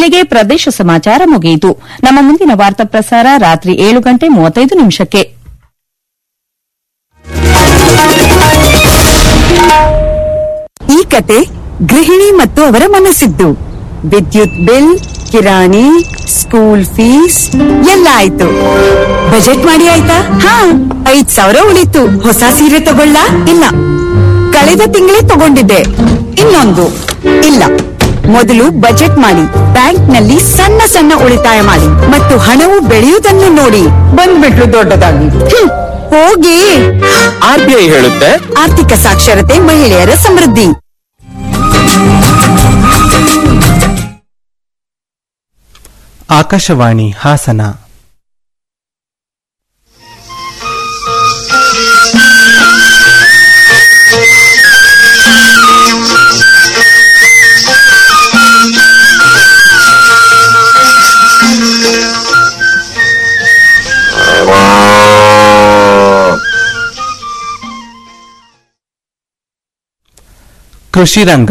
ಇಲ್ಲಿಗೆ ಪ್ರದೇಶ ಸಮಾಚಾರ ಮುಗಿಯಿತು ನಮ್ಮ ಮುಂದಿನ ವಾರ್ತಾ ಪ್ರಸಾರ ರಾತ್ರಿ ಏಳು ಗಂಟೆ ಮೂವತ್ತೈದು ನಿಮಿಷಕ್ಕೆ ಈ ಕತೆ ಗೃಹಿಣಿ ಮತ್ತು ಅವರ ಮನಸ್ಸಿದ್ದು ವಿದ್ಯುತ್ ಬಿಲ್ ಕಿರಾಣಿ ಸ್ಕೂಲ್ ಫೀಸ್ ಎಲ್ಲ ಆಯ್ತು ಬಜೆಟ್ ಮಾಡಿ ಆಯ್ತಾ ಹಾ ಐದ್ ಸಾವಿರ ಉಳಿತು ಹೊಸ ಸೀರೆ ತಗೊಳ್ಳ ಇಲ್ಲ ಕಳೆದ ತಿಂಗಳೇ ತಗೊಂಡಿದ್ದೆ ಇನ್ನೊಂದು ಇಲ್ಲ ಮೊದಲು ಬಜೆಟ್ ಮಾಡಿ ಬ್ಯಾಂಕ್ನಲ್ಲಿ ಸಣ್ಣ ಸಣ್ಣ ಉಳಿತಾಯ ಮಾಡಿ ಮತ್ತು ಹಣವು ಬೆಳೆಯುವುದನ್ನು ನೋಡಿ ಬಂದ್ಬಿಟ್ರು ದೊಡ್ಡದಾಗಿ ಹ್ಮ್, ಹೋಗಿ ಆರ್ಬಿಐ ಹೇಳುತ್ತೆ ಆರ್ಥಿಕ ಸಾಕ್ಷರತೆ ಮಹಿಳೆಯರ ಸಮೃದ್ಧಿ ಆಕಾಶವಾಣಿ ಹಾಸನ ಕೃಷಿ ರಂಗ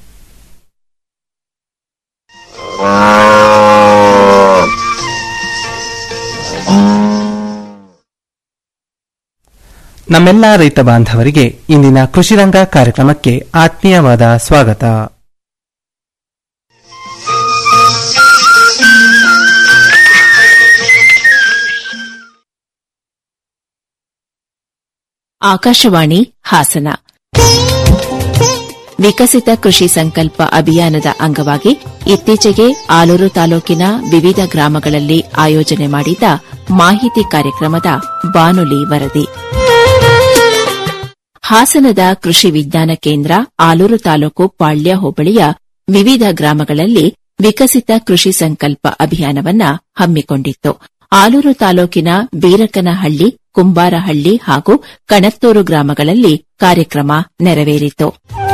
ನಮ್ಮೆಲ್ಲ ರೈತ ಬಾಂಧವರಿಗೆ ಇಂದಿನ ಕೃಷಿ ರಂಗ ಕಾರ್ಯಕ್ರಮಕ್ಕೆ ಆತ್ಮೀಯವಾದ ಸ್ವಾಗತ ಆಕಾಶವಾಣಿ ಹಾಸನ ವಿಕಸಿತ ಕೃಷಿ ಸಂಕಲ್ಪ ಅಭಿಯಾನದ ಅಂಗವಾಗಿ ಇತ್ತೀಚೆಗೆ ಆಲೂರು ತಾಲೂಕಿನ ವಿವಿಧ ಗ್ರಾಮಗಳಲ್ಲಿ ಆಯೋಜನೆ ಮಾಡಿದ್ದ ಮಾಹಿತಿ ಕಾರ್ಯಕ್ರಮದ ಬಾನುಲಿ ವರದಿ ಹಾಸನದ ಕೃಷಿ ವಿಜ್ಞಾನ ಕೇಂದ್ರ ಆಲೂರು ತಾಲೂಕು ಪಾಳ್ಯ ಹೋಬಳಿಯ ವಿವಿಧ ಗ್ರಾಮಗಳಲ್ಲಿ ವಿಕಸಿತ ಕೃಷಿ ಸಂಕಲ್ಪ ಅಭಿಯಾನವನ್ನ ಹಮ್ಮಿಕೊಂಡಿತ್ತು ಆಲೂರು ತಾಲೂಕಿನ ಬೀರಕನಹಳ್ಳಿ ಕುಂಬಾರಹಳ್ಳಿ ಹಾಗೂ ಕಣತ್ತೂರು ಗ್ರಾಮಗಳಲ್ಲಿ ಕಾರ್ಯಕ್ರಮ ನೆರವೇರಿತು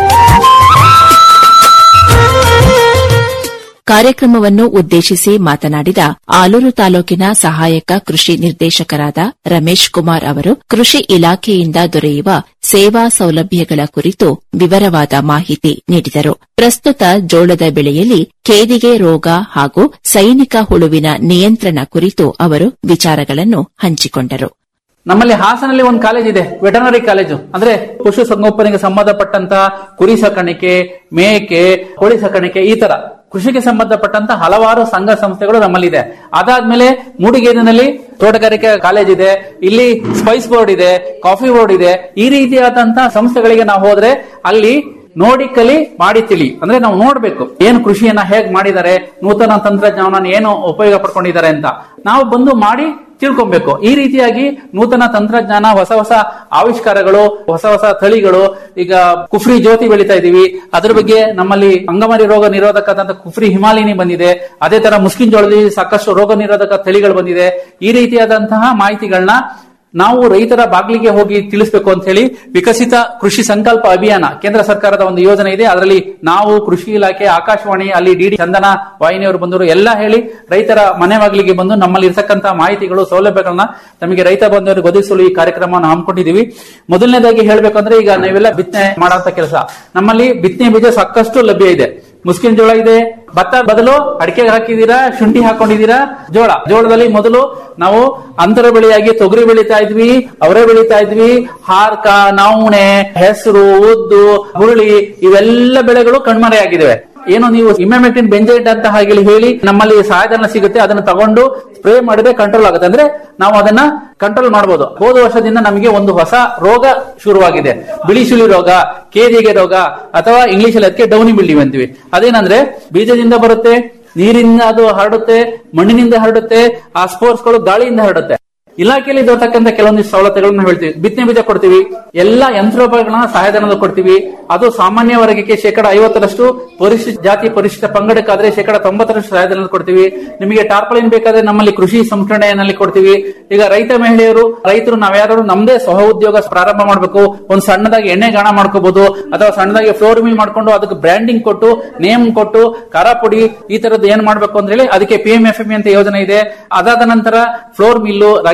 ಕಾರ್ಯಕ್ರಮವನ್ನು ಉದ್ದೇಶಿಸಿ ಮಾತನಾಡಿದ ಆಲೂರು ತಾಲೂಕಿನ ಸಹಾಯಕ ಕೃಷಿ ನಿರ್ದೇಶಕರಾದ ರಮೇಶ್ ಕುಮಾರ್ ಅವರು ಕೃಷಿ ಇಲಾಖೆಯಿಂದ ದೊರೆಯುವ ಸೇವಾ ಸೌಲಭ್ಯಗಳ ಕುರಿತು ವಿವರವಾದ ಮಾಹಿತಿ ನೀಡಿದರು ಪ್ರಸ್ತುತ ಜೋಳದ ಬೆಳೆಯಲ್ಲಿ ಕೇದಿಗೆ ರೋಗ ಹಾಗೂ ಸೈನಿಕ ಹುಳುವಿನ ನಿಯಂತ್ರಣ ಕುರಿತು ಅವರು ವಿಚಾರಗಳನ್ನು ಹಂಚಿಕೊಂಡರು ನಮ್ಮಲ್ಲಿ ಹಾಸನಲ್ಲಿ ಒಂದು ಕಾಲೇಜ್ ಇದೆ ವೆಟರ್ನರಿ ಕಾಲೇಜು ಅಂದ್ರೆ ಪಶು ಸಂಗೋಪನೆಗೆ ಸಂಬಂಧಪಟ್ಟಂತಹ ಕುರಿ ಸಾಕಾಣಿಕೆ ಮೇಕೆ ಕೋಳಿ ಸಾಕಾಣಿಕೆ ಈ ತರ ಕೃಷಿಗೆ ಸಂಬಂಧಪಟ್ಟಂತ ಹಲವಾರು ಸಂಘ ಸಂಸ್ಥೆಗಳು ನಮ್ಮಲ್ಲಿದೆ ಅದಾದ್ಮೇಲೆ ಮೂಡಿಗೇರಿನಲ್ಲಿ ತೋಟಗಾರಿಕೆ ಕಾಲೇಜ್ ಇದೆ ಇಲ್ಲಿ ಸ್ಪೈಸ್ ಬೋರ್ಡ್ ಇದೆ ಕಾಫಿ ಬೋರ್ಡ್ ಇದೆ ಈ ರೀತಿಯಾದಂತಹ ಸಂಸ್ಥೆಗಳಿಗೆ ನಾವು ಹೋದ್ರೆ ಅಲ್ಲಿ ನೋಡಿ ಕಲಿ ಮಾಡಿ ತಿಳಿ ಅಂದ್ರೆ ನಾವು ನೋಡ್ಬೇಕು ಏನು ಕೃಷಿಯನ್ನ ಹೇಗ್ ಮಾಡಿದ್ದಾರೆ ನೂತನ ತಂತ್ರಜ್ಞಾನ ಏನು ಉಪಯೋಗ ಪಡ್ಕೊಂಡಿದ್ದಾರೆ ಅಂತ ನಾವು ಬಂದು ಮಾಡಿ ತಿಳ್ಕೊಬೇಕು ಈ ರೀತಿಯಾಗಿ ನೂತನ ತಂತ್ರಜ್ಞಾನ ಹೊಸ ಹೊಸ ಆವಿಷ್ಕಾರಗಳು ಹೊಸ ಹೊಸ ತಳಿಗಳು ಈಗ ಕುಫ್ರಿ ಜ್ಯೋತಿ ಬೆಳಿತಾ ಇದೀವಿ ಅದ್ರ ಬಗ್ಗೆ ನಮ್ಮಲ್ಲಿ ಅಂಗಮಾರಿ ರೋಗ ನಿರೋಧಕದಂತ ಕುಫ್ರಿ ಹಿಮಾಲಿನಿ ಬಂದಿದೆ ಅದೇ ತರ ಮುಸ್ಕಿನ್ ಜೋಳದಲ್ಲಿ ಸಾಕಷ್ಟು ರೋಗ ನಿರೋಧಕ ತಳಿಗಳು ಬಂದಿದೆ ಈ ರೀತಿಯಾದಂತಹ ಮಾಹಿತಿಗಳನ್ನ ನಾವು ರೈತರ ಬಾಗಿಲಿಗೆ ಹೋಗಿ ತಿಳಿಸಬೇಕು ಅಂತ ಹೇಳಿ ವಿಕಸಿತ ಕೃಷಿ ಸಂಕಲ್ಪ ಅಭಿಯಾನ ಕೇಂದ್ರ ಸರ್ಕಾರದ ಒಂದು ಯೋಜನೆ ಇದೆ ಅದರಲ್ಲಿ ನಾವು ಕೃಷಿ ಇಲಾಖೆ ಆಕಾಶವಾಣಿ ಅಲ್ಲಿ ಡಿಡಿ ಚಂದನ ವಾಹಿನಿಯವರು ಬಂದರು ಎಲ್ಲ ಹೇಳಿ ರೈತರ ಮನೆ ಬಾಗಿಲಿಗೆ ಬಂದು ನಮ್ಮಲ್ಲಿ ಇರ್ತಕ್ಕಂತಹ ಮಾಹಿತಿಗಳು ಸೌಲಭ್ಯಗಳನ್ನ ನಮಗೆ ರೈತ ಬಂಧುವರಿಗೆ ಒದಗಿಸಲು ಈ ಕಾರ್ಯಕ್ರಮವನ್ನು ಹಮ್ಮಿಕೊಂಡಿದ್ದೀವಿ ಮೊದಲನೇದಾಗಿ ಹೇಳ್ಬೇಕಂದ್ರೆ ಈಗ ನಾವೆಲ್ಲ ಬಿತ್ತನೆ ಮಾಡುವಂತ ಕೆಲಸ ನಮ್ಮಲ್ಲಿ ಬಿತ್ತನೆ ಬೀಜ ಸಾಕಷ್ಟು ಲಭ್ಯ ಇದೆ ಮುಸ್ಕಿನ್ ಜೋಳ ಇದೆ ಭತ್ತ ಬದಲು ಅಡಿಕೆ ಹಾಕಿದೀರಾ ಶುಂಠಿ ಹಾಕೊಂಡಿದೀರಾ ಜೋಳ ಜೋಳದಲ್ಲಿ ಮೊದಲು ನಾವು ಅಂತರ ಬೆಳೆಯಾಗಿ ತೊಗರಿ ಬೆಳೀತಾ ಇದ್ವಿ ಅವರೇ ಬೆಳೀತಾ ಇದ್ವಿ ಹಾರ್ಕ ನವಣೆ ಹೆಸರು ಉದ್ದು ಹುರುಳಿ ಇವೆಲ್ಲ ಬೆಳೆಗಳು ಕಣ್ಮರೆಯಾಗಿದ್ದಾವೆ ಏನು ನೀವು ಇಮ್ಯಾಮೆಟಿನ್ ಬೆಂಜೈಟ್ ಅಂತ ಹಾಗೆ ಹೇಳಿ ನಮ್ಮಲ್ಲಿ ಸಹಾಯಧನ ಸಿಗುತ್ತೆ ಅದನ್ನ ತಗೊಂಡು ಸ್ಪ್ರೇ ಮಾಡಿದ್ರೆ ಕಂಟ್ರೋಲ್ ಆಗುತ್ತೆ ಅಂದ್ರೆ ನಾವು ಅದನ್ನ ಕಂಟ್ರೋಲ್ ಮಾಡಬಹುದು ಹೋದ ವರ್ಷದಿಂದ ನಮಗೆ ಒಂದು ಹೊಸ ರೋಗ ಶುರುವಾಗಿದೆ ಬಿಳಿ ಸುಳಿ ರೋಗ ಕೇದಿಗೆ ರೋಗ ಅಥವಾ ಇಂಗ್ಲಿಷ್ ಅಲ್ಲಿ ಅದಕ್ಕೆ ಡೌನಿ ಬಿಲ್ಡಿವ್ ಅಂತೀವಿ ಅದೇನಂದ್ರೆ ಬೀಜದಿಂದ ಬರುತ್ತೆ ನೀರಿನಿಂದ ಅದು ಹರಡುತ್ತೆ ಮಣ್ಣಿನಿಂದ ಹರಡುತ್ತೆ ಆ ಸ್ಪೋರ್ಟ್ಸ್ ಗಳು ಗಾಳಿಯಿಂದ ಹರಡುತ್ತೆ ಇಲಾಖೆಯಲ್ಲಿ ದೊರತಕ್ಕಂತ ಕೆಲವೊಂದಿಷ್ಟು ಸವಲತ್ತುಗಳನ್ನ ಹೇಳ್ತೀವಿ ಬಿತ್ತನೆ ಬೀಜ ಕೊಡ್ತೀವಿ ಎಲ್ಲಾ ಯಂತ್ರೋಪಕರಣಗಳನ್ನ ಸಹಾಯಧನದ ಕೊಡ್ತೀವಿ ಅದು ಸಾಮಾನ್ಯ ವರ್ಗಕ್ಕೆ ಶೇಕಡ ಐವತ್ತರಷ್ಟು ಪರಿಶಿಷ್ಟ ಜಾತಿ ಪರಿಶಿಷ್ಟ ಪಂಗಡಕ್ಕಾದ್ರೆ ಶೇಕಡ ತೊಂಬತ್ತರಷ್ಟು ಸಹಾಯಧನ ಕೊಡ್ತೀವಿ ನಿಮಗೆ ಟಾರ್ಪಲಿನ್ ಬೇಕಾದ್ರೆ ನಮ್ಮಲ್ಲಿ ಕೃಷಿ ಸಂಸ್ಕರಣೆಯಲ್ಲಿ ಕೊಡ್ತೀವಿ ಈಗ ರೈತ ಮಹಿಳೆಯರು ರೈತರು ನಾವ್ಯಾರು ನಮ್ದೇ ಸಹ ಉದ್ಯೋಗ ಪ್ರಾರಂಭ ಮಾಡಬೇಕು ಒಂದು ಸಣ್ಣದಾಗಿ ಎಣ್ಣೆ ಗಾಣ ಮಾಡ್ಕೋಬಹುದು ಅಥವಾ ಸಣ್ಣದಾಗಿ ಫ್ಲೋರ್ ಮಿಲ್ ಮಾಡ್ಕೊಂಡು ಅದಕ್ಕೆ ಬ್ರ್ಯಾಂಡಿಂಗ್ ಕೊಟ್ಟು ನೇಮ್ ಕೊಟ್ಟು ಖಾರ ಪುಡಿ ಈ ತರದ್ದು ಏನ್ ಮಾಡ್ಬೇಕು ಅಂತ ಹೇಳಿ ಅದಕ್ಕೆ ಪಿ ಎಂ ಎಫ್ ಎಂ ಅಂತ ಯೋಜನೆ ಇದೆ ಅದಾದ ನಂತರ ಫ್ಲೋರ್ ಮಿಲ್ಲು ರಾಗಿ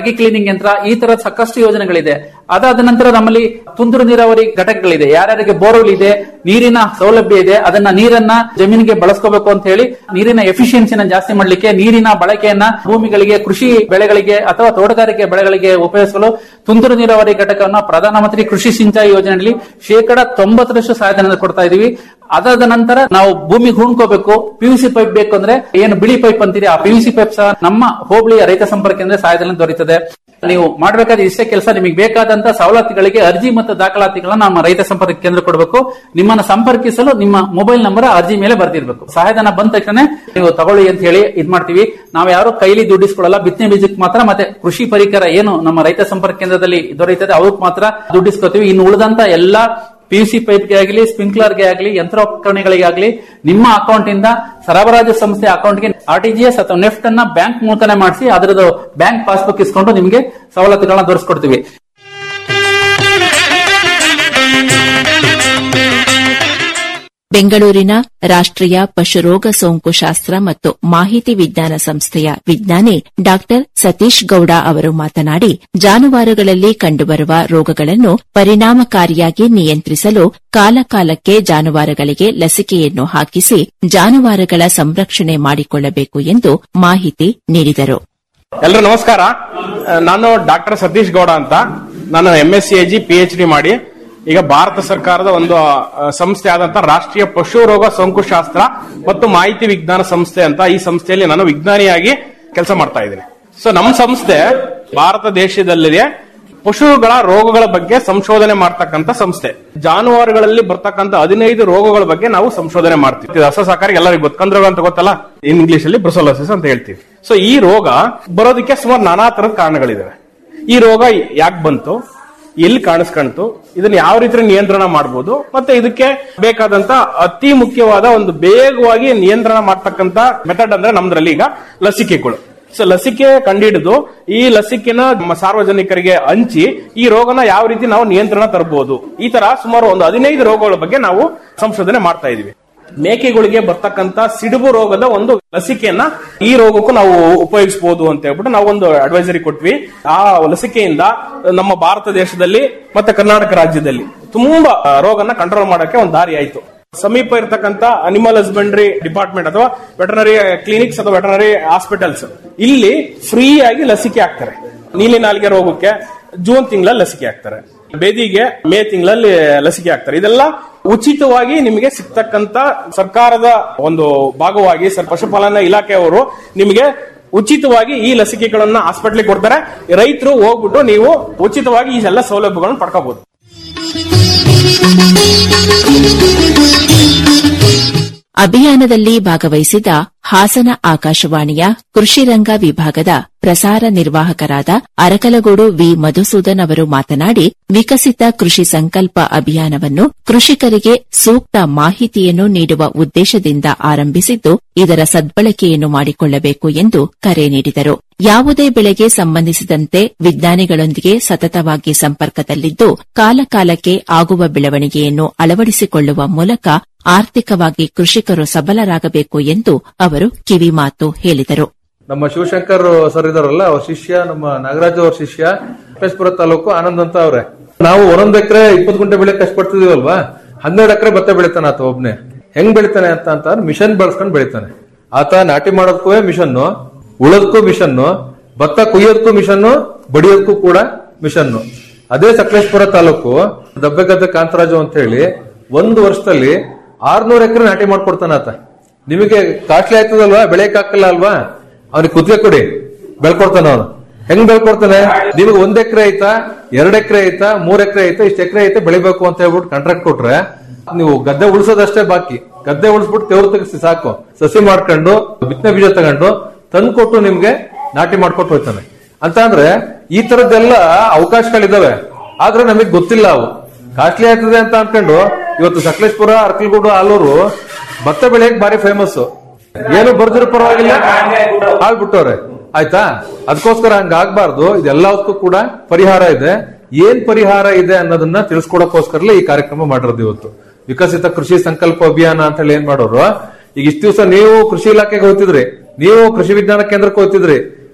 ರಾಗಿ ಕ್ಲೀನಿಂಗ್ ಯಂತ್ರ ಈ ತರ ಸಾಕಷ್ಟು ಯೋಜನೆಗಳಿದೆ ಅದಾದ ನಂತರ ನಮ್ಮಲ್ಲಿ ತುಂತುರು ನೀರಾವರಿ ಘಟಕಗಳಿದೆ ಯಾರ್ಯಾರಿಗೆ ಬೋರ್ವೆಲ್ ಇದೆ ನೀರಿನ ಸೌಲಭ್ಯ ಇದೆ ಅದನ್ನ ನೀರನ್ನ ಜಮೀನಿಗೆ ಬಳಸ್ಕೋಬೇಕು ಅಂತ ಹೇಳಿ ನೀರಿನ ಎಫಿಷಿಯನ್ಸಿನ ಜಾಸ್ತಿ ಮಾಡ್ಲಿಕ್ಕೆ ನೀರಿನ ಬಳಕೆಯನ್ನ ಭೂಮಿಗಳಿಗೆ ಕೃಷಿ ಬೆಳೆಗಳಿಗೆ ಅಥವಾ ತೋಟಗಾರಿಕೆ ಬೆಳೆಗಳಿಗೆ ಉಪಯೋಗಿಸಲು ತುಂತುರು ನೀರಾವರಿ ಘಟಕವನ್ನು ಪ್ರಧಾನಮಂತ್ರಿ ಕೃಷಿ ಸಿಂಚಾಯಿ ಯೋಜನೆಯಲ್ಲಿ ಶೇಕಡ ತೊಂಬತ್ತರಷ್ಟು ಸಹಾಯಧನ ಕೊಡ್ತಾ ಇದೀವಿ ಅದಾದ ನಂತರ ನಾವು ಭೂಮಿ ಹೂಣ್ಕೋಬೇಕು ಪಿವಿಸಿ ಪೈಪ್ ಬೇಕು ಅಂದ್ರೆ ಏನು ಬಿಳಿ ಪೈಪ್ ಅಂತೀರಿ ಆ ಪಿವಿಸಿ ಪೈಪ್ ಸಹ ನಮ್ಮ ಹೋಬಳಿಯ ರೈತ ಸಂಪರ್ಕ ಕೇಂದ್ರ ಸಹಾಯಧನ ದೊರೆಯುತ್ತದೆ ನೀವು ಮಾಡಬೇಕಾದ ಇಷ್ಟೇ ಕೆಲಸ ನಿಮಗೆ ಬೇಕಾದಂತ ಸವಲತ್ತುಗಳಿಗೆ ಅರ್ಜಿ ಮತ್ತು ದಾಖಲಾತಿಗಳನ್ನ ನಮ್ಮ ರೈತ ಸಂಪರ್ಕ ಕೇಂದ್ರ ಕೊಡಬೇಕು ನಿಮ್ಮನ್ನ ಸಂಪರ್ಕಿಸಲು ನಿಮ್ಮ ಮೊಬೈಲ್ ನಂಬರ್ ಅರ್ಜಿ ಮೇಲೆ ಬರ್ದಿರ್ಬೇಕು ಸಹಾಯಧನ ಬಂದ ತಕ್ಷಣ ನೀವು ತಗೊಳ್ಳಿ ಅಂತ ಹೇಳಿ ಇದ್ ಮಾಡ್ತೀವಿ ನಾವು ಯಾರು ಕೈಲಿ ದುಡ್ಡಿಸ್ಕೊಳ್ಳಲ್ಲ ಬಿತ್ತನೆ ಬೀಜಕ್ಕೆ ಮಾತ್ರ ಮತ್ತೆ ಕೃಷಿ ಪರಿಕರ ಏನು ನಮ್ಮ ರೈತ ಸಂಪರ್ಕ ಕೇಂದ್ರದಲ್ಲಿ ದೊರೆಯುತ್ತದೆ ಅವಕ್ಕೆ ಮಾತ್ರ ದುಡ್ಡಿಸ್ಕೋತೀವಿ ಇನ್ನು ಉಳಿದಂತ ಎಲ್ಲಾ ಪಿಯುಸಿ ಪೈಪ್ಗೆ ಆಗಲಿ ಸ್ಪ್ರಿಂಕ್ಲರ್ಗೆ ಆಗಲಿ ಯಂತ್ರೋಪಕರಣಗಳಿಗೆ ಆಗಲಿ ನಿಮ್ಮ ಅಕೌಂಟ್ ಇಂದ ಸರಬರಾಜು ಸಂಸ್ಥೆ ಅಕೌಂಟ್ಗೆ ಆರ್ಟಿಜಿಎಸ್ ಅಥವಾ ನೆಫ್ಟ್ ಅನ್ನ ಬ್ಯಾಂಕ್ ಮೂಲಕನೇ ಮಾಡಿಸಿ ಅದರದ್ದು ಬ್ಯಾಂಕ್ ಪಾಸ್ಬುಕ್ ಇಸ್ಕೊಂಡು ನಿಮಗೆ ಸವಲತ್ತುಗಳನ್ನ ದೊರಕಿಸ್ಕೊಡ್ತೀವಿ ಬೆಂಗಳೂರಿನ ರಾಷ್ಟ್ರೀಯ ಪಶುರೋಗ ಸೋಂಕು ಶಾಸ್ತ್ರ ಮತ್ತು ಮಾಹಿತಿ ವಿಜ್ಞಾನ ಸಂಸ್ಥೆಯ ವಿಜ್ಞಾನಿ ಡಾಕ್ಟರ್ ಸತೀಶ್ ಗೌಡ ಅವರು ಮಾತನಾಡಿ ಜಾನುವಾರುಗಳಲ್ಲಿ ಕಂಡುಬರುವ ರೋಗಗಳನ್ನು ಪರಿಣಾಮಕಾರಿಯಾಗಿ ನಿಯಂತ್ರಿಸಲು ಕಾಲಕಾಲಕ್ಕೆ ಜಾನುವಾರುಗಳಿಗೆ ಲಸಿಕೆಯನ್ನು ಹಾಕಿಸಿ ಜಾನುವಾರುಗಳ ಸಂರಕ್ಷಣೆ ಮಾಡಿಕೊಳ್ಳಬೇಕು ಎಂದು ಮಾಹಿತಿ ನೀಡಿದರು ಎಲ್ರು ನಮಸ್ಕಾರ ನಾನು ಡಾಕ್ಟರ್ ಸತೀಶ್ ಗೌಡ ಅಂತ ನಾನು M S C ag P H D ಮಾಡಿ ಈಗ ಭಾರತ ಸರ್ಕಾರದ ಒಂದು ಆ, ಸಂಸ್ಥೆ ಆದಂತ ರಾಷ್ಟ್ರೀಯ ಪಶು ರೋಗ ಸೋಂಕುಶಾಸ್ತ್ರ ಮತ್ತು ಮಾಹಿತಿ ವಿಜ್ಞಾನ ಸಂಸ್ಥೆ ಅಂತ ಈ ಸಂಸ್ಥೆಯಲ್ಲಿ ನಾನು ವಿಜ್ಞಾನಿಯಾಗಿ ಕೆಲಸ ಮಾಡ್ತಾ ಇದ್ದೀನಿ ಸೊ ನಮ್ಮ ಸಂಸ್ಥೆ ಭಾರತ ದೇಶದಲ್ಲಿದೆ ಪಶುಗಳ ರೋಗಗಳ ಬಗ್ಗೆ ಸಂಶೋಧನೆ ಮಾಡ್ತಕ್ಕಂತ ಸಂಸ್ಥೆ ಜಾನುವಾರುಗಳಲ್ಲಿ ಬರ್ತಕ್ಕಂತ ಹದಿನೈದು ರೋಗಗಳ ಬಗ್ಗೆ ನಾವು ಸಂಶೋಧನೆ ಮಾಡ್ತೀವಿ ಇದು ಹಸ ಸಾಕಾರಿಗೆ ಎಲ್ಲರಿಗೂ ಗೊತ್ತು ಕಂದ್ರೋಗ ಅಂತ ಗೊತ್ತಲ್ಲ ಇಂಗ್ಲಿಷ್ ಅಲ್ಲಿ ಬ್ರುಸೋಲಸಿಸ್ ಅಂತ ಹೇಳ್ತೀವಿ ಸೊ ಈ ರೋಗ ಬರೋದಕ್ಕೆ ಸುಮಾರು ನಾನಾ ತರದ ಕಾರಣಗಳಿದಾವೆ ಈ ರೋಗ ಯಾಕೆ ಬಂತು ಎಲ್ಲಿ ಕಾಣಿಸ್ಕೊಂತು ಇದನ್ನ ಯಾವ ರೀತಿ ನಿಯಂತ್ರಣ ಮಾಡಬಹುದು ಮತ್ತೆ ಇದಕ್ಕೆ ಬೇಕಾದಂತ ಅತಿ ಮುಖ್ಯವಾದ ಒಂದು ಬೇಗವಾಗಿ ನಿಯಂತ್ರಣ ಮಾಡ್ತಕ್ಕಂತ ಮೆಥಡ್ ಅಂದ್ರೆ ನಮ್ದ್ರಲ್ಲಿ ಈಗ ಲಸಿಕೆಗಳು ಸೊ ಲಸಿಕೆ ಕಂಡಿಡಿದು ಈ ಲಸಿಕೆನ ನಮ್ಮ ಸಾರ್ವಜನಿಕರಿಗೆ ಹಂಚಿ ಈ ರೋಗನ ಯಾವ ರೀತಿ ನಾವು ನಿಯಂತ್ರಣ ತರಬಹುದು ಈ ತರ ಸುಮಾರು ಒಂದು ಹದಿನೈದು ರೋಗಗಳ ಬಗ್ಗೆ ನಾವು ಸಂಶೋಧನೆ ಮಾಡ್ತಾ ಇದೀವಿ ಮೇಕೆಗಳಿಗೆ ಬರ್ತಕ್ಕಂತ ಸಿಡುಬು ರೋಗದ ಒಂದು ಲಸಿಕೆಯನ್ನ ಈ ರೋಗಕ್ಕೂ ನಾವು ಉಪಯೋಗಿಸಬಹುದು ಅಂತ ಹೇಳ್ಬಿಟ್ಟು ನಾವು ಒಂದು ಅಡ್ವೈಸರಿ ಕೊಟ್ವಿ ಆ ಲಸಿಕೆಯಿಂದ ನಮ್ಮ ಭಾರತ ದೇಶದಲ್ಲಿ ಮತ್ತೆ ಕರ್ನಾಟಕ ರಾಜ್ಯದಲ್ಲಿ ತುಂಬಾ ಆ, ರೋಗನ ಕಂಟ್ರೋಲ್ ಮಾಡಕ್ಕೆ ಒಂದು ದಾರಿ ಆಯ್ತು ಸಮೀಪ ಇರತಕ್ಕಂತ ಅನಿಮಲ್ ಹಸ್ಬೆಂಡ್ರಿ ಡಿಪಾರ್ಟ್ಮೆಂಟ್ ಅಥವಾ ವೆಟನರಿ ಕ್ಲಿನಿಕ್ಸ್ ಅಥವಾ ವೆಟನರಿ ಹಾಸ್ಪಿಟಲ್ಸ್ ಇಲ್ಲಿ ಫ್ರೀ ಆಗಿ ಲಸಿಕೆ ಹಾಕ್ತಾರೆ ನೀಲಿ ನಾಲಿಗೆ ರೋಗಕ್ಕೆ ಜೂನ್ ತಿಂಗಳಲ್ಲಿ ಲಸಿಕೆ ಹಾಕ್ತಾರೆ ಬೇದಿಗೆ ಮೇ ತಿಂಗಳಲ್ಲಿ ಲಸಿಕೆ ಹಾಕ್ತಾರೆ ಇದೆಲ್ಲ ಉಚಿತವಾಗಿ ನಿಮಗೆ ಸಿಗ್ತಕ್ಕಂತ ಸರ್ಕಾರದ ಒಂದು ಭಾಗವಾಗಿ ಸರ್ ಪಶುಪಾಲನಾ ಇಲಾಖೆಯವರು ನಿಮಗೆ ಉಚಿತವಾಗಿ ಈ ಲಸಿಕೆಗಳನ್ನ ಹಾಸ್ಪಿಟ್ಲಿಗೆ ಕೊಡ್ತಾರೆ ರೈತರು ಹೋಗ್ಬಿಟ್ಟು ನೀವು ಉಚಿತವಾಗಿ ಈ ಎಲ್ಲ ಸೌಲಭ್ಯಗಳನ್ನು ಪಡ್ಕೋಬಹುದು ಅಭಿಯಾನದಲ್ಲಿ ಭಾಗವಹಿಸಿದ ಹಾಸನ ಆಕಾಶವಾಣಿಯ ಕೃಷಿ ರಂಗ ವಿಭಾಗದ ಪ್ರಸಾರ ನಿರ್ವಾಹಕರಾದ ಅರಕಲಗೂಡು ವಿ ಮಧುಸೂದನ್ ಅವರು ಮಾತನಾಡಿ ವಿಕಸಿತ ಕೃಷಿ ಸಂಕಲ್ಪ ಅಭಿಯಾನವನ್ನು ಕೃಷಿಕರಿಗೆ ಸೂಕ್ತ ಮಾಹಿತಿಯನ್ನು ನೀಡುವ ಉದ್ದೇಶದಿಂದ ಆರಂಭಿಸಿದ್ದು ಇದರ ಸದ್ಬಳಕೆಯನ್ನು ಮಾಡಿಕೊಳ್ಳಬೇಕು ಎಂದು ಕರೆ ನೀಡಿದರು ಯಾವುದೇ ಬೆಳೆಗೆ ಸಂಬಂಧಿಸಿದಂತೆ ವಿಜ್ಞಾನಿಗಳೊಂದಿಗೆ ಸತತವಾಗಿ ಸಂಪರ್ಕದಲ್ಲಿದ್ದು ಕಾಲಕಾಲಕ್ಕೆ ಆಗುವ ಬೆಳವಣಿಗೆಯನ್ನು ಅಳವಡಿಸಿಕೊಳ್ಳುವ ಮೂಲಕ ಆರ್ಥಿಕವಾಗಿ ಕೃಷಿಕರು ಸಬಲರಾಗಬೇಕು ಎಂದು ಅವರು ಕಿವಿಮಾತು ಹೇಳಿದರು ನಮ್ಮ ಶಿವಶಂಕರ್ ಸರ್ ಇದಾರಲ್ಲ ಅವ್ರ ಶಿಷ್ಯ ನಮ್ಮ ನಾಗರಾಜ್ ಅವ್ರ ಶಿಷ್ಯ ಕಶ್ಪುರ ತಾಲೂಕು ಆನಂದ್ ಅಂತ ಅವ್ರೆ ನಾವು ಒಂದೊಂದ್ ಎಕರೆ ಇಪ್ಪತ್ತು ಗುಂಟೆ ಬೆಳೆ ಕಷ್ಟಪಡ್ತಿದೀವಲ್ವಾ ಹನ್ನೆರಡು ಎಕರೆ ಭತ್ತ ಬೆಳಿತಾನೆ ಆತ ಒಬ್ನೇ ಹೆಂಗ್ ಬೆಳಿತಾನೆ ಅಂತ ಅಂತಂದ್ರೆ ಮಿಷನ್ ಬಳಸ್ಕೊಂಡ್ ಬೆಳಿತಾನೆ ಆತ ನಾಟಿ ಮಾಡೋದಕ್ಕೂ ಮಿಷನ್ ಉಳೋದಕ್ಕೂ ಮಿಷನ್ ಭತ್ತ ಕುಯ್ಯೋದಕ್ಕೂ ಮಿಷನ್ ಬಡಿಯೋದಕ್ಕೂ ಕೂಡ ಮಿಷನ್ ಅದೇ ಸಕಲೇಶ್ಪುರ ತಾಲೂಕು ದಬ್ಬೆಗದ್ದೆ ಕಾಂತರಾಜು ಅಂತ ಹೇಳಿ ಒಂದು ವರ್ಷದಲ್ಲಿ ಆರ್ನೂರು ಎಕರೆ ನಾಟಿ ಮಾಡ್ಕೊಡ್ತಾನ ಆತ ನಿಮಗೆ ಕಾಸ್ಟ್ಲಿ ಆಯ್ತದಲ್ವಾ ಬೆಳೆಯಕ್ ಹಾಕಲ್ಲ ಅಲ್ವಾ ಅವ್ನಿಗೆ ಕುತ್ತಿಗೆ ಕೊಡಿ ಬೆಳ್ಕೊಡ್ತಾನ ಅವನು ಹೆಂಗ್ ಬೆಳ್ಕೊಡ್ತಾನೆ ನಿಮಗೆ ಒಂದ್ ಎಕರೆ ಐತಾ ಎರಡ್ ಎಕರೆ ಐತಾ ಮೂರ್ ಎಕರೆ ಐತಾ ಇಷ್ಟ ಎಕರೆ ಐತೆ ಬೆಳಿಬೇಕು ಅಂತ ಹೇಳ್ಬಿಟ್ಟು ಕಾಂಟ್ರಾಕ್ಟ್ ಕೊಟ್ರೆ ನೀವು ಗದ್ದೆ ಉಳಿಸೋದಷ್ಟೇ ಬಾಕಿ ಗದ್ದೆ ಉಳಿಸ್ಬಿಟ್ಟು ತೆವ್ರು ತೆಗಿಸಿ ಸಾಕು ಸಸಿ ಮಾಡ್ಕೊಂಡು ಬಿತ್ತನೆ ಬೀಜ ತಗೊಂಡು ತಂದು ಕೊಟ್ಟು ನಿಮ್ಗೆ ನಾಟಿ ಮಾಡ್ಕೊಟ್ಟು ಹೋಗ್ತಾನೆ ಅಂತ ಅಂದ್ರೆ ಈ ತರದ್ದೆಲ್ಲ ಅವಕಾಶಗಳಿದಾವೆ ಆದ್ರೆ ನಮಗ್ ಗೊತ್ತಿಲ್ಲ ಅವು ಕಾಸ್ಟ್ಲಿ ಆಗ್ತದೆ ಅಂತ ಅನ್ಕೊಂಡು ಇವತ್ತು ಸಕಲೇಶ್ಪುರ ಅರ್ಕಲ್ಗೂಡು ಆಲೂರು ಭತ್ತ ಬೆಳೆಯಕ್ ಬಾರಿ ಫೇಮಸ್ ಏನು ಬರ್ದಿರೋ ಪರವಾಗಿಲ್ಲ ಹಾಳ್ ಬಿಟ್ಟವ್ರೆ ಆಯ್ತಾ ಅದಕ್ಕೋಸ್ಕರ ಹಂಗ ಆಗ್ಬಾರ್ದು ಇದೆಲ್ಲದಕ್ಕೂ ಕೂಡ ಪರಿಹಾರ ಇದೆ ಏನ್ ಪರಿಹಾರ ಇದೆ ಅನ್ನೋದನ್ನ ತಿಳಿಸ್ಕೊಡಕ್ಕೋಸ್ಕರಲೇ ಈ ಕಾರ್ಯಕ್ರಮ ಮಾಡಿರೋದು ಇವತ್ತು ವಿಕಸಿತ ಕೃಷಿ ಸಂಕಲ್ಪ ಅಭಿಯಾನ ಅಂತ ಹೇಳಿ ಏನ್ ಮಾಡೋರು ಈಗ ಇಷ್ಟ ದಿವಸ ನೀವು ಕೃಷಿ ಇಲಾಖೆಗೆ ಹೋಗ್ತಿದ್ರಿ ನೀವು ಕೃಷಿ ವಿಜ್ಞಾನ ಕೇಂದ್ರಕ್ಕೆ ಹೋಗ್ತಿದ್ರಿ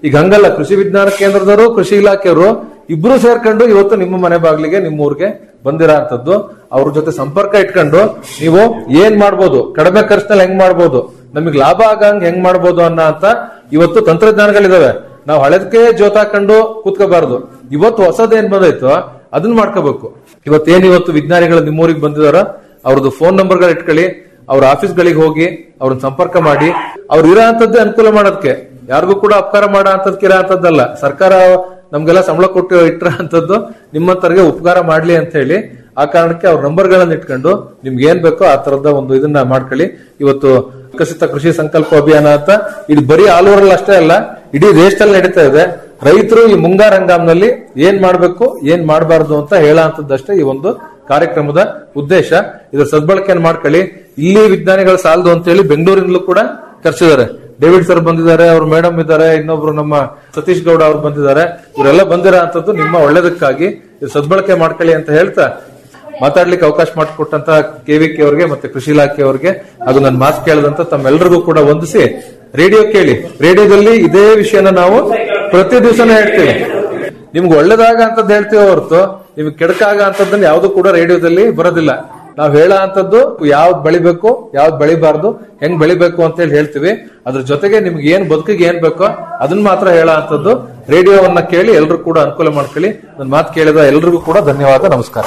ಈಗ ಹಂಗಲ್ಲ ಕೃಷಿ ವಿಜ್ಞಾನ ಕೇಂದ್ರದವರು ಕೃಷಿ ಇಲಾಖೆಯವರು ಇಬ್ರು ಸೇರ್ಕೊಂಡು ಇವತ್ತು ನಿಮ್ಮ ಮನೆ ಬಾಗಿಲಿಗೆ ನಿಮ್ಮ ಊರಿಗೆ ಬಂದಿರೋ ಅಂತದ್ದು ಅವ್ರ ಜೊತೆ ಸಂಪರ್ಕ ಇಟ್ಕೊಂಡು ನೀವು ಏನ್ ಮಾಡ್ಬೋದು ಕಡಿಮೆ ಖರ್ಚಿನಲ್ಲಿ ಹೆಂಗ್ ಮಾಡ್ಬೋದು ನಮಗೆ ಲಾಭ ಆಗಂಗ್ ಹೆಂಗ್ ಮಾಡ್ಬೋದು ಅನ್ನೋ ಅಂತ ಇವತ್ತು ತಂತ್ರಜ್ಞಾನಗಳಿದಾವೆ ನಾವು ಹಳೆದಕ್ಕೆ ಜೋತಾಕೊಂಡು ಕೂತ್ಕೋಬಾರ್ದು ಇವತ್ತು ಹೊಸದೇನ್ ಬಂದೈತೋ ಅದನ್ನ ಮಾಡ್ಕೋಬೇಕು ಇವತ್ತೇನ್ ಇವತ್ತು ವಿಜ್ಞಾನಿಗಳು ನಿಮ್ಮೂರಿಗೆ ಬಂದಿದಾರ ಅವ್ರದ್ದು ಫೋನ್ ನಂಬರ್ಗಳು ಇಟ್ಕೊಳ್ಳಿ ಅವ್ರ ಆಫೀಸ್ಗಳಿಗೆ ಹೋಗಿ ಅವ್ರನ್ನ ಸಂಪರ್ಕ ಮಾಡಿ ಅವ್ರು ಇರೋ ಅಂತದ್ದೇ ಅನುಕೂಲ ಮಾಡೋದಕ್ಕೆ ಯಾರಿಗೂ ಕೂಡ ಅಪಕಾರ ಮಾಡೋ ಅಂತದಕ್ಕೆ ಇರೋ ಅಂತದ್ದಲ್ಲ ಸರ್ಕಾರ ನಮ್ಗೆಲ್ಲ ಸಂಬಳ ಕೊಟ್ಟು ಇಟ್ಟರ ಅಂತದ್ದು ನಿಮ್ಮಂತರಿಗೆ ಉಪಕಾರ ಮಾಡ್ಲಿ ಅಂತ ಹೇಳಿ ಆ ಕಾರಣಕ್ಕೆ ಅವ್ರ ನಂಬರ್ಗಳನ್ನ ಇಟ್ಕೊಂಡು ನಿಮ್ಗೆ ಏನ್ ಬೇಕೋ ಆ ತರದ ಒಂದು ಇದನ್ನ ಮಾಡ್ಕೊಳ್ಳಿ ಇವತ್ತು ವಿಕಸಿತ ಕೃಷಿ ಸಂಕಲ್ಪ ಅಭಿಯಾನ ಅಂತ ಇದು ಬರೀ ಆಲ್ ಓವರ್ ಅಷ್ಟೇ ಅಲ್ಲ ಇಡೀ ದೇಶದಲ್ಲಿ ನಡೀತಾ ಇದೆ ರೈತರು ಈ ಮುಂಗಾರು ಹಂಗಾಮ್ನಲ್ಲಿ ಏನ್ ಮಾಡ್ಬೇಕು ಏನ್ ಮಾಡಬಾರ್ದು ಅಂತ ಹೇಳ ಅಂತದ್ದಷ್ಟೇ ಈ ಒಂದು ಕಾರ್ಯಕ್ರಮದ ಉದ್ದೇಶ ಇದ್ರ ಸದ್ಬಳಕೆಯನ್ನು ಮಾಡ್ಕೊಳ್ಳಿ ಇಲ್ಲಿ ವಿಜ್ಞಾನಿಗಳ ಸಾಲದು ಅಂತ ಹೇಳಿ ಬೆಂಗಳೂರಿನಲ್ಲೂ ಕೂಡ ಕರ್ಸಿದ್ದಾರೆ ಡೇವಿಡ್ ಸರ್ ಬಂದಿದ್ದಾರೆ ಅವ್ರ ಮೇಡಮ್ ಇದ್ದಾರೆ ಇನ್ನೊಬ್ರು ನಮ್ಮ ಸತೀಶ್ ಗೌಡ ಅವ್ರು ಬಂದಿದ್ದಾರೆ ಇವರೆಲ್ಲ ಬಂದಿರೋ ಅಂತದ್ದು ನಿಮ್ಮ ಒಳ್ಳೇದಕ್ಕಾಗಿ ಇದು ಸದ್ಬಳಕೆ ಮಾಡ್ಕೊಳ್ಳಿ ಅಂತ ಹೇಳ್ತಾ ಮಾತಾಡ್ಲಿಕ್ಕೆ ಅವಕಾಶ ಮಾಡಿಕೊಟ್ಟಂತ ಕೆವಿಕೆ ಅವರಿಗೆ ಮತ್ತೆ ಕೃಷಿ ಇಲಾಖೆ ಅವರಿಗೆ ಹಾಗೂ ನನ್ನ ಮಾತು ಕೇಳದಂತ ತಮ್ಮೆಲ್ಲರಿಗೂ ಕೂಡ ವಂದಿಸಿ ರೇಡಿಯೋ ಕೇಳಿ ರೇಡಿಯೋದಲ್ಲಿ ಇದೇ ವಿಷಯನ ನಾವು ಪ್ರತಿ ದಿವಸನೇ ಹೇಳ್ತೀವಿ ನಿಮ್ಗೆ ಒಳ್ಳೇದಾಗ ಅಂತದ್ದು ಹೇಳ್ತೀವಿ ಹೊರತು ನಿಮ್ಗೆ ಕೆಡಕಾಗ ಅಂತದನ್ನ ಯಾವ್ದು ಕೂಡ ರೇಡಿಯೋದಲ್ಲಿ ಬರೋದಿಲ್ಲ ನಾವ್ ಹೇಳೋ ಅಂತದ್ದು ಯಾವ್ದು ಬೆಳಿಬೇಕು ಯಾವ್ದು ಬೆಳಿಬಾರ್ದು ಹೆಂಗ್ ಬೆಳಿಬೇಕು ಅಂತ ಹೇಳಿ ಹೇಳ್ತೀವಿ ಅದ್ರ ಜೊತೆಗೆ ನಿಮ್ಗೆ ಏನ್ ಬದುಕಿಗೆ ಏನ್ ಬೇಕೋ ಅದನ್ನ ಮಾತ್ರ ಹೇಳೋ ಅಂತದ್ದು ರೇಡಿಯೋವನ್ನ ಕೇಳಿ ಎಲ್ರು ಕೂಡ ಅನುಕೂಲ ಮಾಡ್ಕೊಳ್ಳಿ ನನ್ನ ಮಾತು ಕೇಳಿದ ಎಲ್ರಿಗೂ ಕೂಡ ಧನ್ಯವಾದ ನಮಸ್ಕಾರ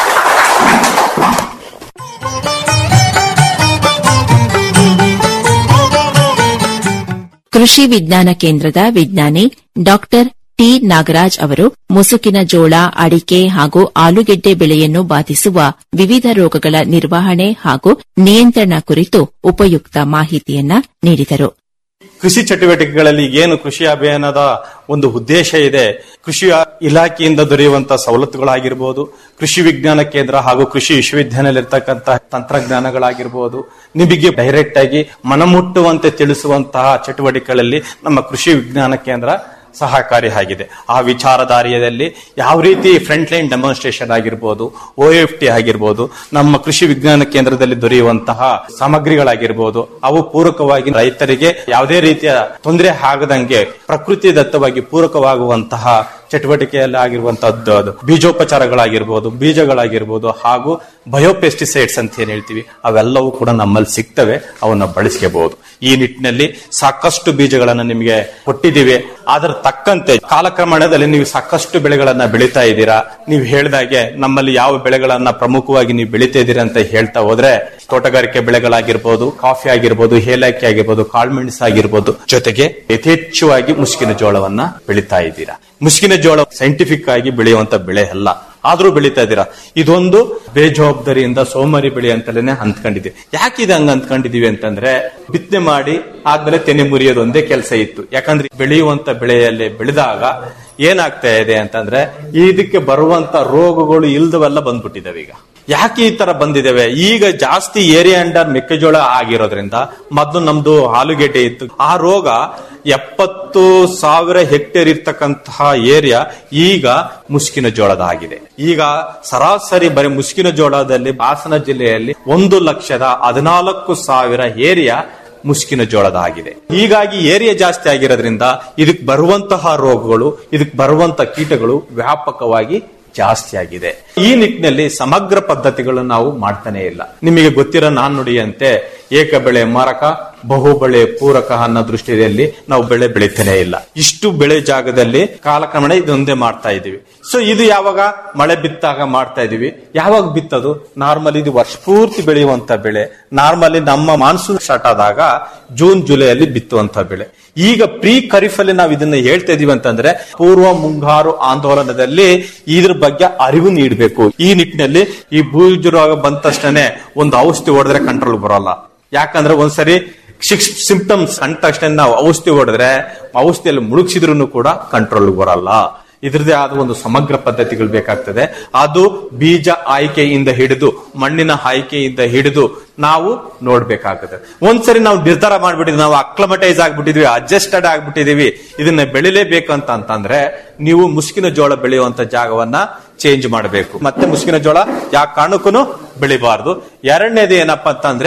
ಕೃಷಿ ವಿಜ್ಞಾನ ಕೇಂದ್ರದ ವಿಜ್ಞಾನಿ ಡಾಕ್ಟರ್ ಟಿ ನಾಗರಾಜ್ ಅವರು ಮುಸುಕಿನ ಜೋಳ ಅಡಿಕೆ ಹಾಗೂ ಆಲೂಗೆಡ್ಡೆ ಬೆಳೆಯನ್ನು ಬಾಧಿಸುವ ವಿವಿಧ ರೋಗಗಳ ನಿರ್ವಹಣೆ ಹಾಗೂ ನಿಯಂತ್ರಣ ಕುರಿತು ಉಪಯುಕ್ತ ಮಾಹಿತಿಯನ್ನ ನೀಡಿದರು ಕೃಷಿ ಚಟುವಟಿಕೆಗಳಲ್ಲಿ ಏನು ಕೃಷಿ ಅಭಿಯಾನದ ಒಂದು ಉದ್ದೇಶ ಇದೆ ಕೃಷಿ ಇಲಾಖೆಯಿಂದ ದೊರೆಯುವಂತಹ ಸವಲತ್ತುಗಳಾಗಿರ್ಬೋದು ಕೃಷಿ ವಿಜ್ಞಾನ ಕೇಂದ್ರ ಹಾಗೂ ಕೃಷಿ ವಿಶ್ವವಿದ್ಯಾನಿಲಯಲ್ಲಿರ್ತಕ್ಕಂತಹ ತಂತ್ರಜ್ಞಾನಗಳಾಗಿರ್ಬೋದು ನಿಮಗೆ ಡೈರೆಕ್ಟ್ ಆಗಿ ಮನಮುಟ್ಟುವಂತೆ ತಿಳಿಸುವಂತಹ ಚಟುವಟಿಕೆಗಳಲ್ಲಿ ನಮ್ಮ ಕೃಷಿ ವಿಜ್ಞಾನ ಕೇಂದ್ರ ಸಹಕಾರಿ ಆಗಿದೆ ಆ ವಿಚಾರಧಾರೆಯಲ್ಲಿ ಯಾವ ರೀತಿ ಫ್ರಂಟ್ ಲೈನ್ ಡೆಮಾನ್ಸ್ಟ್ರೇಷನ್ ಆಗಿರ್ಬೋದು ಒ ಎಫ್ ಟಿ ಆಗಿರ್ಬೋದು ನಮ್ಮ ಕೃಷಿ ವಿಜ್ಞಾನ ಕೇಂದ್ರದಲ್ಲಿ ದೊರೆಯುವಂತಹ ಸಾಮಗ್ರಿಗಳಾಗಿರ್ಬೋದು ಅವು ಪೂರಕವಾಗಿ ರೈತರಿಗೆ ಯಾವುದೇ ರೀತಿಯ ತೊಂದರೆ ಆಗದಂಗೆ ಪ್ರಕೃತಿ ದತ್ತವಾಗಿ ಪೂರಕವಾಗುವಂತಹ ಚಟುವಟಿಕೆಯಲ್ಲಿ ಆಗಿರುವಂತಹದ್ದು ಅದು ಬೀಜೋಪಚಾರಗಳಾಗಿರ್ಬೋದು ಬೀಜಗಳಾಗಿರ್ಬೋದು ಹಾಗೂ ಬಯೋಪೆಸ್ಟಿಸೈಡ್ಸ್ ಅಂತ ಏನ್ ಹೇಳ್ತೀವಿ ಅವೆಲ್ಲವೂ ಕೂಡ ನಮ್ಮಲ್ಲಿ ಸಿಗ್ತವೆ ಅವನ್ನ ಬಳಸ್ಕೋಬಹುದು ಈ ನಿಟ್ಟಿನಲ್ಲಿ ಸಾಕಷ್ಟು ಬೀಜಗಳನ್ನ ನಿಮಗೆ ಕೊಟ್ಟಿದ್ದೀವಿ ಅದರ ತಕ್ಕಂತೆ ಕಾಲಕ್ರಮಣದಲ್ಲಿ ನೀವು ಸಾಕಷ್ಟು ಬೆಳೆಗಳನ್ನ ಬೆಳೀತಾ ಇದ್ದೀರಾ ನೀವು ಹೇಳ್ದಾಗೆ ನಮ್ಮಲ್ಲಿ ಯಾವ ಬೆಳೆಗಳನ್ನ ಪ್ರಮುಖವಾಗಿ ನೀವು ಬೆಳೀತಾ ಇದ್ದೀರಾ ಅಂತ ಹೇಳ್ತಾ ಹೋದ್ರೆ ತೋಟಗಾರಿಕೆ ಬೆಳೆಗಳಾಗಿರ್ಬೋದು ಕಾಫಿ ಆಗಿರ್ಬೋದು ಏಲಕ್ಕಿ ಆಗಿರ್ಬೋದು ಕಾಳ್ಮೆಣಸು ಆಗಿರ್ಬೋದು ಜೊತೆಗೆ ಯಥೇಚ್ಛವಾಗಿ ಮುಸ್ಕಿನ ಜೋಳವನ್ನ ಬೆಳೀತಾ ಇದ್ದೀರಾ ಮುಸ್ಕಿನ ಜೋಳ ಸೈಂಟಿಫಿಕ್ ಆಗಿ ಬೆಳೆಯುವಂತ ಬೆಳೆ ಅಲ್ಲ ಆದ್ರೂ ಬೆಳೀತಾ ಇದ್ದೀರಾ ಇದೊಂದು ಬೇಜವಾಬ್ದಾರಿಯಿಂದ ಸೋಮಾರಿ ಬೆಳೆ ಅಂತಲೇ ಅಂದ್ಕೊಂಡಿದ್ದೀವಿ ಯಾಕೆ ಇದು ಹಂಗ ಅಂದ್ಕೊಂಡಿದೀವಿ ಅಂತಂದ್ರೆ ಬಿತ್ತನೆ ಮಾಡಿ ಆದ್ಮೇಲೆ ತೆನೆ ಮುರಿಯೋದು ಒಂದೇ ಕೆಲಸ ಇತ್ತು ಯಾಕಂದ್ರೆ ಬೆಳೆಯುವಂತ ಬೆಳೆಯಲ್ಲಿ ಬೆಳೆದಾಗ ಏನಾಗ್ತಾ ಇದೆ ಅಂತಂದ್ರೆ ಇದಕ್ಕೆ ಬರುವಂತ ರೋಗಗಳು ಇಲ್ದವೆಲ್ಲ ಬಂದ್ಬಿಟ್ಟಿದಾವೆ ಈಗ ಯಾಕೆ ಈ ತರ ಬಂದಿದ್ದಾವೆ ಈಗ ಜಾಸ್ತಿ ಏರಿಯಾ ಅಂಡರ್ ಮೆಕ್ಕೆಜೋಳ ಆಗಿರೋದ್ರಿಂದ ಮೊದಲು ನಮ್ದು ಆಲೂಗೆಡ್ಡೆ ಇತ್ತು ಆ ರೋಗ ಎಪ್ಪತ್ತು ಸಾವಿರ ಹೆಕ್ಟೇರ್ ಇರ್ತಕ್ಕಂತಹ ಏರಿಯಾ ಈಗ ಮುಸ್ಕಿನ ಜೋಳದ ಆಗಿದೆ ಈಗ ಸರಾಸರಿ ಬರೀ ಮುಸ್ಕಿನ ಜೋಳದಲ್ಲಿ ಹಾಸನ ಜಿಲ್ಲೆಯಲ್ಲಿ ಒಂದು ಲಕ್ಷದ ಹದಿನಾಲ್ಕು ಸಾವಿರ ಏರಿಯಾ ಮುಸ್ಕಿನ ಜೋಳದ ಆಗಿದೆ ಹೀಗಾಗಿ ಏರಿಯಾ ಜಾಸ್ತಿ ಆಗಿರೋದ್ರಿಂದ ಇದಕ್ಕೆ ಬರುವಂತಹ ರೋಗಗಳು ಇದಕ್ಕೆ ಬರುವಂತ ಕೀಟಗಳು ವ್ಯಾಪಕವಾಗಿ ಜಾಸ್ತಿ ಆಗಿದೆ ಈ ನಿಟ್ಟಿನಲ್ಲಿ ಸಮಗ್ರ ಪದ್ಧತಿಗಳನ್ನು ನಾವು ಮಾಡ್ತಾನೆ ಇಲ್ಲ ನಿಮಗೆ ಗೊತ್ತಿರೋ ನಾನ್ ನುಡಿಯಂತೆ ಏಕ ಬೆಳೆ ಮಾರಕ ಬಹು ಬೆಳೆ ಪೂರಕ ಅನ್ನೋ ದೃಷ್ಟಿಯಲ್ಲಿ ನಾವು ಬೆಳೆ ಬೆಳಿತಾನೆ ಇಲ್ಲ ಇಷ್ಟು ಬೆಳೆ ಜಾಗದಲ್ಲಿ ಕಾಲಕ್ರಮೇಣ ಇದೊಂದೇ ಮಾಡ್ತಾ ಇದೀವಿ ಸೊ ಇದು ಯಾವಾಗ ಮಳೆ ಬಿತ್ತಾಗ ಮಾಡ್ತಾ ಇದೀವಿ ಯಾವಾಗ ಬಿತ್ತದು ನಾರ್ಮಲಿ ಇದು ವರ್ಷ ಪೂರ್ತಿ ಬೆಳೆಯುವಂತ ಬೆಳೆ ನಾರ್ಮಲಿ ನಮ್ಮ ಮಾನ್ಸೂನ್ ಸ್ಟಾರ್ಟ್ ಆದಾಗ ಜೂನ್ ಜುಲೈಯಲ್ಲಿ ಬಿತ್ತುವಂತ ಬೆಳೆ ಈಗ ಪ್ರೀ ಖರೀಫ್ ಅಲ್ಲಿ ನಾವು ಇದನ್ನ ಹೇಳ್ತಾ ಇದೀವಿ ಅಂತಂದ್ರೆ ಪೂರ್ವ ಮುಂಗಾರು ಆಂದೋಲನದಲ್ಲಿ ಇದ್ರ ಬಗ್ಗೆ ಅರಿವು ನೀಡಬೇಕು ಈ ನಿಟ್ಟಿನಲ್ಲಿ ಈ ಬೂಜು ರೋಗ ಬಂದ ತಕ್ಷಣ ಒಂದು ಔಷಧಿ ಹೊಡೆದ್ರೆ ಕಂಟ್ರೋಲ್ ಬರೋಲ್ಲ ಯಾಕಂದ್ರೆ ಒಂದ್ಸರಿ ಸಿಕ್ಸ್ ಸಿಂಪ್ಟಮ್ಸ್ ಅಂದ ತಕ್ಷಣ ನಾವು ಔಷಧಿ ಹೊಡೆದ್ರೆ ಔಷಧಿಯಲ್ಲಿ ಮುಳುಗಿಸಿದ್ರು ಕೂಡ ಕಂಟ್ರೋಲ್ ಬರಲ್ಲ ಇದ್ರದೇ ಆದ ಒಂದು ಸಮಗ್ರ ಪದ್ಧತಿಗಳು ಬೇಕಾಗ್ತದೆ ಅದು ಬೀಜ ಆಯ್ಕೆಯಿಂದ ಹಿಡಿದು ಮಣ್ಣಿನ ಆಯ್ಕೆಯಿಂದ ಹಿಡಿದು ನಾವು ನೋಡ್ಬೇಕಾಗ್ತದೆ ಒಂದ್ಸರಿ ನಾವು ನಿರ್ಧಾರ ಮಾಡ್ಬಿಟ್ಟಿದ್ವಿ ನಾವು ಅಕ್ಲಮಟೈಸ್ ಆಗ್ಬಿಟ್ಟಿದ್ವಿ ಅಡ್ಜಸ್ಟೆಡ್ ಆಗ್ಬಿಟ್ಟಿದೀವಿ ಇದನ್ನ ಬೆಳಿಲೇಬೇಕು ಅಂತ ಅಂತಂದ್ರೆ ನೀವು ಮುಸ್ಕಿನ ಜೋಳ ಬೆಳೆಯುವಂತ ಜಾಗವನ್ನ ಚೇಂಜ್ ಮಾಡಬೇಕು ಮತ್ತೆ ಮುಸ್ಕಿನ ಜೋಳ ಯಾವ ಕಾರಣಕ್ಕೂ ಬೆಳಿಬಾರ್ದು ಎರಡನೇದು ಏನಪ್ಪಾ ಅಂತಂದ್ರೆ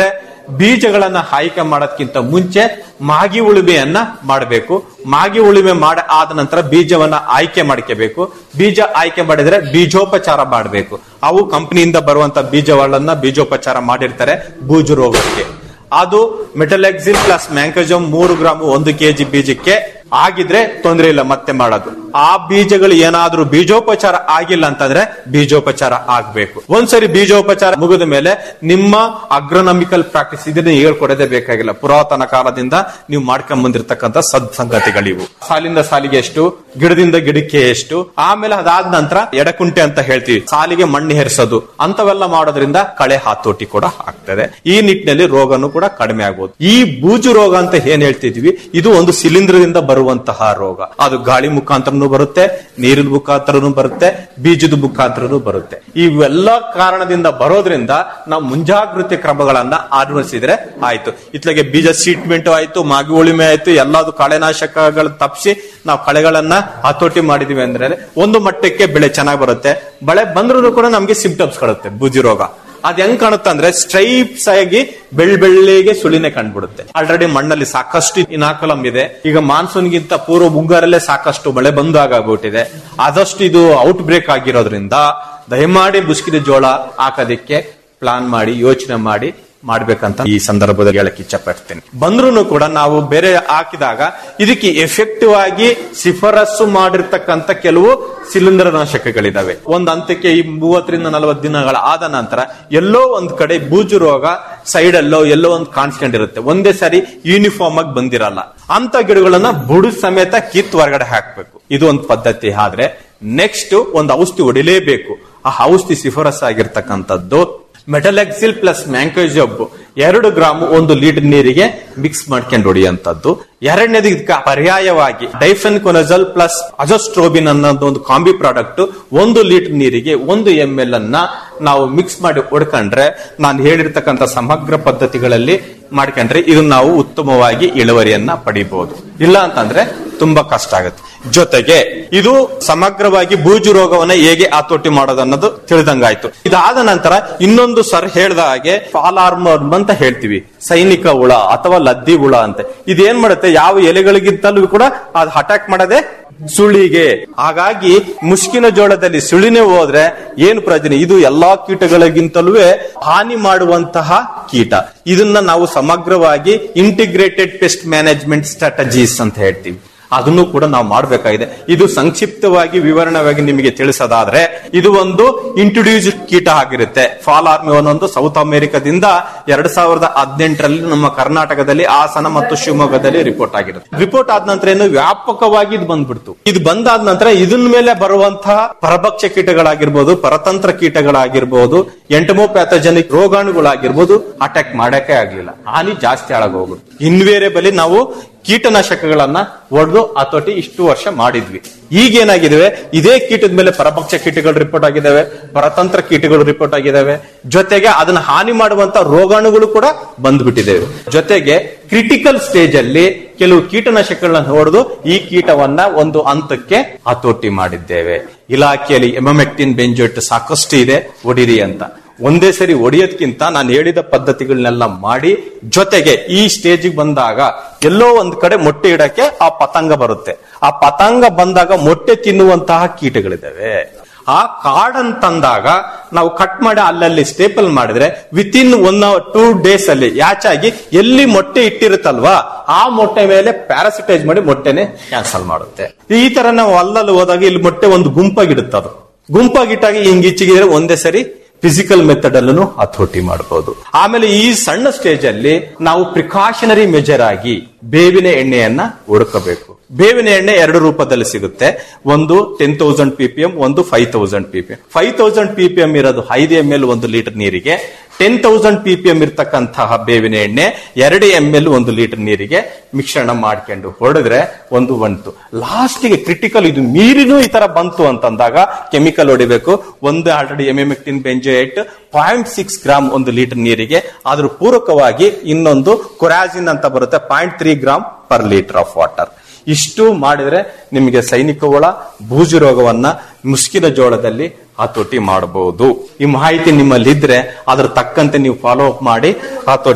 ಬೀಜಗಳನ್ನ ಆಯ್ಕೆ ಮಾಡೋದಕ್ಕಿಂತ ಮುಂಚೆ ಮಾಗಿ ಉಳುಮೆಯನ್ನ ಮಾಡಬೇಕು ಮಾಗಿ ಉಳುಮೆ ಮಾಡ ಆದ ನಂತರ ಬೀಜವನ್ನ ಆಯ್ಕೆ ಮಾಡ್ಕೋಬೇಕು ಬೀಜ ಆಯ್ಕೆ ಮಾಡಿದ್ರೆ ಬೀಜೋಪಚಾರ ಮಾಡಬೇಕು ಅವು ಕಂಪನಿಯಿಂದ ಬರುವಂತ ಬೀಜಗಳನ್ನ ಬೀಜೋಪಚಾರ ಮಾಡಿರ್ತಾರೆ ಬೂಜು ರೋಗಕ್ಕೆ ಅದು ಮೆಟಲೆಕ್ಸಿಲ್ ಪ್ಲಸ್ ಮ್ಯಾಂಕಜಮ್ ಮೂರು ಗ್ರಾಮ್ ಒಂದು ಕೆಜಿ ಬೀಜಕ್ಕೆ ಆಗಿದ್ರೆ ತೊಂದರೆ ಇಲ್ಲ ಮತ್ತೆ ಮಾಡೋದು ಆ ಬೀಜಗಳು ಏನಾದ್ರೂ ಬೀಜೋಪಚಾರ ಆಗಿಲ್ಲ ಅಂತಂದ್ರೆ ಬೀಜೋಪಚಾರ ಆಗ್ಬೇಕು ಒಂದ್ಸರಿ ಬೀಜೋಪಚಾರ ಮುಗಿದ ಮೇಲೆ ನಿಮ್ಮ ಅಗ್ರೋನಮಿಕಲ್ ಪ್ರಾಕ್ಟೀಸ್ ಇದನ್ನ ಹೇಳ್ಕೊಡೋದೇ ಬೇಕಾಗಿಲ್ಲ ಪುರಾತನ ಕಾಲದಿಂದ ನೀವು ಮಾಡ್ಕೊಂಡ್ ಬಂದಿರತಕ್ಕಂತ ಸದ್ ಸಂಗತಿಗಳಿವು ಸಾಲಿಂದ ಸಾಲಿಗೆ ಎಷ್ಟು ಗಿಡದಿಂದ ಗಿಡಕ್ಕೆ ಎಷ್ಟು ಆಮೇಲೆ ಅದಾದ ನಂತರ ಎಡಕುಂಟೆ ಅಂತ ಹೇಳ್ತೀವಿ ಸಾಲಿಗೆ ಮಣ್ಣು ಹೆರಿಸೋದು ಅಂತವೆಲ್ಲ ಮಾಡೋದ್ರಿಂದ ಕಳೆ ಹಾತೋಟಿ ಕೂಡ ಆಗ್ತದೆ ಈ ನಿಟ್ಟಿನಲ್ಲಿ ರೋಗನು ಕೂಡ ಕಡಿಮೆ ಆಗ್ಬೋದು ಈ ಬೂಜು ರೋಗ ಅಂತ ಏನ್ ಹೇಳ್ತಿದ್ವಿ ಇದು ಒಂದು ಶಿಲೀಂಧ್ರದಿಂದ ಬರುವಂತಹ ರೋಗ ಅದು ಗಾಳಿ ಮುಖಾಂತರನು ಬರುತ್ತೆ ನೀರಿನ ಮುಖಾಂತರನು ಬರುತ್ತೆ ಬೀಜದ ಮುಖಾಂತರನು ಬರುತ್ತೆ ಇವೆಲ್ಲ ಕಾರಣದಿಂದ ಬರೋದ್ರಿಂದ ನಾವು ಮುಂಜಾಗ್ರತೆ ಕ್ರಮಗಳನ್ನ ಅನುಸರಿಸಿದ್ರೆ ಆಯ್ತು ಇತ್ಲಾಗೆ ಬೀಜ ಟ್ರೀಟ್ಮೆಂಟ್ ಆಯ್ತು ಮಾಗಿ ಉಳಿಮೆ ಆಯ್ತು ಎಲ್ಲದು ಕಳೆನಾಶಕಗಳು ತಪ್ಪಿಸಿ ನಾವು ಕಳೆಗಳನ್ನ ಹತೋಟಿ ಮಾಡಿದೀವಿ ಅಂದ್ರೆ ಒಂದು ಮಟ್ಟಕ್ಕೆ ಬೆಳೆ ಚೆನ್ನಾಗಿ ಬರುತ್ತೆ ಬೆಳೆ ಬಂದ್ರೂ ಕೂಡ ನಮ್ಗೆ ಸಿಂಪ್ಟಮ್ಸ್ ಕಾಣುತ್ತೆ ಬೂಜಿ ರೋಗ ಅದ್ ಹೆಂಗ್ ಕಾಣುತ್ತೆ ಅಂದ್ರೆ ಸ್ಟ್ರೈಪ್ಸ್ ಆಗಿ ಬೆಳ್ ಬೆಳ್ಳಿಗೆ ಸುಳಿನೆ ಕಂಡ್ಬಿಡುತ್ತೆ ಆಲ್ರೆಡಿ ಮಣ್ಣಲ್ಲಿ ಸಾಕಷ್ಟು ಇನಾಕಲಂ ಇದೆ ಈಗ ಮಾನ್ಸೂನ್ಗಿಂತ ಪೂರ್ವ ಮುಂಗಾರಲ್ಲೇ ಸಾಕಷ್ಟು ಮಳೆ ಬಂದು ಆಗಾಗ್ಬಿಟ್ಟಿದೆ ಆದಷ್ಟು ಇದು ಔಟ್ ಬ್ರೇಕ್ ಆಗಿರೋದ್ರಿಂದ ದಯಮಾಡಿ ಬುಸ್ಕಿದ ಜೋಳ ಹಾಕೋದಿಕ್ಕೆ ಪ್ಲಾನ್ ಮಾಡಿ ಯೋಚನೆ ಮಾಡಿ ಮಾಡ್ಬೇಕಂತ ಈ ಸಂದರ್ಭದಲ್ಲಿ ಹೇಳಕ್ ಇಚ್ಛಪಡ್ತೇನೆ ಬಂದ್ರೂ ಕೂಡ ನಾವು ಬೇರೆ ಹಾಕಿದಾಗ ಇದಕ್ಕೆ ಎಫೆಕ್ಟಿವ್ ಆಗಿ ಶಿಫಾರಸ್ಸು ಮಾಡಿರ್ತಕ್ಕಂತ ಕೆಲವು ಶಿಲೀಂಧ್ರನಾಶಕಗಳಿದಾವೆ ಒಂದ್ ಹಂತಕ್ಕೆ ಈ ಮೂವತ್ತರಿಂದ ನಲವತ್ತು ದಿನಗಳ ಆದ ನಂತರ ಎಲ್ಲೋ ಒಂದ್ ಕಡೆ ಬೂಜು ರೋಗ ಸೈಡ್ ಅಲ್ಲೋ ಎಲ್ಲೋ ಒಂದು ಕಾಣಿಸ್ಕೊಂಡಿರುತ್ತೆ ಒಂದೇ ಸಾರಿ ಯೂನಿಫಾರ್ಮ್ ಆಗಿ ಬಂದಿರಲ್ಲ ಅಂತ ಗಿಡಗಳನ್ನ ಬುಡು ಸಮೇತ ಕಿತ್ ಹೊರಗಡೆ ಹಾಕ್ಬೇಕು ಇದು ಒಂದು ಪದ್ಧತಿ ಆದ್ರೆ ನೆಕ್ಸ್ಟ್ ಒಂದು ಔಷಧಿ ಹೊಡಿಲೇಬೇಕು ಆ ಔಷಧಿ ಶಿಫಾರಸ್ ಆಗಿರ್ತಕ್ಕಂಥದ್ದು ಮೆಟಲೆಕ್ಸಿಲ್ ಪ್ಲಸ್ ಮ್ಯಾಂಕೋಜಬ್ ಎರಡು ಗ್ರಾಮ್ ಒಂದು ಲೀಟರ್ ನೀರಿಗೆ ಮಿಕ್ಸ್ ಮಾಡ್ಕೊಂಡು ಹೊಡಿಯುವಂತದ್ದು ಎರಡನೇದು ಇದಕ್ಕೆ ಪರ್ಯಾಯವಾಗಿ ಡೈಫೆನ್ ಕೊನಜಲ್ ಪ್ಲಸ್ ಅಜೋಸ್ಟ್ರೋಬಿನ್ ಅನ್ನೋದು ಒಂದು ಕಾಂಬಿ ಪ್ರಾಡಕ್ಟ್ ಒಂದು ಲೀಟರ್ ನೀರಿಗೆ ಒಂದು ಎಂ ಎಲ್ ಅನ್ನ ನಾವು ಮಿಕ್ಸ್ ಮಾಡಿ ಹೊಡ್ಕೊಂಡ್ರೆ ನಾನು ಹೇಳಿರ್ತಕ್ಕಂಥ ಸಮಗ್ರ ಪದ್ಧತಿಗಳಲ್ಲಿ ಮಾಡ್ಕೊಂಡ್ರೆ ಇದನ್ನ ನಾವು ಉತ್ತಮವಾಗಿ ಇಳುವರಿಯನ್ನ ಪಡಿಬಹುದು ಇಲ್ಲ ಅಂತಂದ್ರೆ ತುಂಬಾ ಕಷ್ಟ ಆಗುತ್ತೆ ಜೊತೆಗೆ ಇದು ಸಮಗ್ರವಾಗಿ ಬೂಜು ರೋಗವನ್ನ ಹೇಗೆ ಹತೋಟಿ ಮಾಡೋದು ಅನ್ನೋದು ತಿಳಿದಂಗಾಯ್ತು ಇದಾದ ನಂತರ ಇನ್ನೊಂದು ಸರ್ ಹೇಳ್ದ ಹಾಗೆ ಫಾಲ್ ಆರ್ಮರ್ ಅಂತ ಹೇಳ್ತೀವಿ ಸೈನಿಕ ಹುಳ ಅಥವಾ ಲದ್ದಿ ಹುಳ ಅಂತ ಇದೇನ್ ಮಾಡುತ್ತೆ ಯಾವ ಎಲೆಗಳಿಗಿಂತಲೂ ಕೂಡ ಅದು ಅಟ್ಯಾಕ್ ಮಾಡದೆ ಸುಳಿಗೆ ಹಾಗಾಗಿ ಮುಷ್ಕಿನ ಜೋಳದಲ್ಲಿ ಸುಳಿನೇ ಹೋದ್ರೆ ಏನು ಪ್ರಯೋಜನ ಇದು ಎಲ್ಲಾ ಕೀಟಗಳಿಗಿಂತಲೂ ಹಾನಿ ಮಾಡುವಂತಹ ಕೀಟ ಇದನ್ನ ನಾವು ಸಮಗ್ರವಾಗಿ ಇಂಟಿಗ್ರೇಟೆಡ್ ಪೆಸ್ಟ್ ಮ್ಯಾನೇಜ್ಮೆಂಟ್ ಸ್ಟ್ರಾಟಜೀಸ್ ಅಂತ ಹೇಳ್ತೀವಿ ಅದನ್ನು ಕೂಡ ನಾವು ಮಾಡಬೇಕಾಗಿದೆ ಇದು ಸಂಕ್ಷಿಪ್ತವಾಗಿ ವಿವರಣವಾಗಿ ನಿಮಗೆ ತಿಳಿಸೋದಾದ್ರೆ ಇದು ಒಂದು ಇಂಟ್ರೊಡ್ಯೂಸ್ಡ್ ಕೀಟ ಆಗಿರುತ್ತೆ ಫಾಲ್ ಆರ್ಮಿ ಒಂದೊಂದು ಸೌತ್ ಅಮೆರಿಕದಿಂದ ಎರಡ್ ಸಾವಿರದ ಹದಿನೆಂಟರಲ್ಲಿ ನಮ್ಮ ಕರ್ನಾಟಕದಲ್ಲಿ ಹಾಸನ ಮತ್ತು ಶಿವಮೊಗ್ಗದಲ್ಲಿ ರಿಪೋರ್ಟ್ ಆಗಿರುತ್ತೆ ರಿಪೋರ್ಟ್ ಆದ ನಂತರ ಏನು ವ್ಯಾಪಕವಾಗಿ ಇದು ಬಂದ್ಬಿಡ್ತು ಇದು ಬಂದಾದ ನಂತರ ಇದನ್ ಮೇಲೆ ಬರುವಂತಹ ಪರಭಕ್ಷ ಕೀಟಗಳಾಗಿರ್ಬೋದು ಪರತಂತ್ರ ಕೀಟಗಳಾಗಿರ್ಬೋದು ಎಂಟಮೋಪ್ಯಾಥಜನಿಕ್ ರೋಗಾಣುಗಳಾಗಿರ್ಬೋದು ಅಟ್ಯಾಕ್ ಮಾಡಕ್ಕೆ ಆಗ್ಲಿಲ್ಲ ಹಾನಿ ಜಾಸ್ತಿ ಆಳಗೋಗ್ಬಿಡ್ತು ಇನ್ವೇರಿಯಬಲಿ ನಾವು ಕೀಟನಾಶಕಗಳನ್ನ ಹೊಡೆದು ಹತೋಟಿ ಇಷ್ಟು ವರ್ಷ ಮಾಡಿದ್ವಿ ಈಗೇನಾಗಿದಾವೆ ಇದೇ ಕೀಟದ ಮೇಲೆ ಪರಭಕ್ಷ ಕೀಟಗಳು ರಿಪೋರ್ಟ್ ಆಗಿದಾವೆ ಪರತಂತ್ರ ಕೀಟಗಳು ರಿಪೋರ್ಟ್ ಆಗಿದಾವೆ ಜೊತೆಗೆ ಅದನ್ನ ಹಾನಿ ಮಾಡುವಂತ ರೋಗಾಣುಗಳು ಕೂಡ ಬಂದ್ಬಿಟ್ಟಿದ್ದೇವೆ ಜೊತೆಗೆ ಕ್ರಿಟಿಕಲ್ ಸ್ಟೇಜ್ ಅಲ್ಲಿ ಕೆಲವು ಕೀಟನಾಶಕಗಳನ್ನ ಹೊಡೆದು ಈ ಕೀಟವನ್ನ ಒಂದು ಹಂತಕ್ಕೆ ಹತೋಟಿ ಮಾಡಿದ್ದೇವೆ ಇಲಾಖೆಯಲ್ಲಿ ಎಮಮೆಕ್ಟಿನ್ ಬೆಂಜೋಟ್ ಸಾಕಷ್ಟು ಇದೆ ಒಡಿರಿ ಅಂತ ಒಂದೇ ಸರಿ ಒಡೆಯೋದ್ಕಿಂತ ನಾನು ಹೇಳಿದ ಪದ್ಧತಿಗಳನ್ನೆಲ್ಲ ಮಾಡಿ ಜೊತೆಗೆ ಈ ಸ್ಟೇಜಿಗೆ ಬಂದಾಗ ಎಲ್ಲೋ ಒಂದ್ ಕಡೆ ಮೊಟ್ಟೆ ಇಡಕ್ಕೆ ಆ ಪತಂಗ ಬರುತ್ತೆ ಆ ಪತಂಗ ಬಂದಾಗ ಮೊಟ್ಟೆ ತಿನ್ನುವಂತಹ ಕೀಟಗಳಿದಾವೆ ಆ ಕಾರ್ಡ್ ತಂದಾಗ ನಾವು ಕಟ್ ಮಾಡಿ ಅಲ್ಲಲ್ಲಿ ಸ್ಟೇಪಲ್ ಮಾಡಿದ್ರೆ within one two days ಅಲ್ಲಿ ಯಾಚಾಗಿ ಎಲ್ಲಿ ಮೊಟ್ಟೆ ಇಟ್ಟಿರುತ್ತಲ್ವಾ ಆ ಮೊಟ್ಟೆ ಮೇಲೆ ಪ್ಯಾರಾಸಿಟೈಸ್ ಮಾಡಿ ಮೊಟ್ಟೆನೆ ಕ್ಯಾನ್ಸಲ್ ಮಾಡುತ್ತೆ ಈ ತರ ನಾವು ಅಲ್ಲಲ್ಲಿ ಹೋದಾಗ ಇಲ್ಲಿ ಮೊಟ್ಟೆ ಒಂದು ಗುಂಪಾಗಿಡುತ್ತೆ ಅದು ಗುಂಪಾಗಿಟ್ಟಾಗ ಹಿಂಗ್ ಈಚೆಗಿದ್ರೆ ಒಂದೇ ಸರಿ ಫಿಸಿಕಲ್ ಮೆಥಡ್ ಅಲ್ಲೂ ಹತೋಟಿ ಮಾಡಬಹುದು ಆಮೇಲೆ ಈ ಸಣ್ಣ ಸ್ಟೇಜ್ ಅಲ್ಲಿ ನಾವು ಪ್ರಿಕಾಷನರಿ ಮೆಜರ್ ಆಗಿ ಬೇವಿನ ಎಣ್ಣೆಯನ್ನ ಹುಡುಕಬೇಕು ಬೇವಿನ ಎಣ್ಣೆ ಎರಡು ರೂಪದಲ್ಲಿ ಸಿಗುತ್ತೆ ಒಂದು ten thousand P P M ಒಂದು five thousand P P M five thousand P P M ಇರೋದು ಐದು ಎಂ ಎಲ್ ಒಂದು ಲೀಟರ್ ನೀರಿಗೆ ten thousand P P M ಇರ್ತಕ್ಕಂತಹ ಬೇವಿನ ಎಣ್ಣೆ ಎರಡು ಎಂ ಎಲ್ ಒಂದು ಲೀಟರ್ ನೀರಿಗೆ ಮಿಶ್ರಣ ಮಾಡ್ಕೊಂಡು ಹೊಡೆದ್ರೆ ಒಂದು ಬಂತು ಲಾಸ್ಟಿಗೆ ಕ್ರಿಟಿಕಲ್ ಇದು ಮೀರಿನೂ ಈ ತರ ಬಂತು ಅಂತಂದಾಗ ಕೆಮಿಕಲ್ ಹೊಡಿಬೇಕು ಒಂದು already emamectin benzoate point six gram ಒಂದು ಲೀಟರ್ ನೀರಿಗೆ ಅದ್ರ ಪೂರಕವಾಗಿ ಇನ್ನೊಂದು ಕೊರಾಜಿನ್ ಅಂತ ಬರುತ್ತೆ point three gram per litre of water ಇಷ್ಟು ಮಾಡಿದ್ರೆ ನಿಮಗೆ ಸೈನಿಕ ಹುಳ ಬೂಜು ರೋಗವನ್ನ ಮುಸ್ಕಿನ ಜೋಳದಲ್ಲಿ ಹತೋಟಿ ಮಾಡಬಹುದು ಈ ಮಾಹಿತಿ ನಿಮ್ಮಲ್ಲಿ ಇದ್ರೆ ಅದ್ರ ತಕ್ಕಂತೆ ನೀವು ಫಾಲೋ ಅಪ್ ಮಾಡಿ ಹತೋಟಿ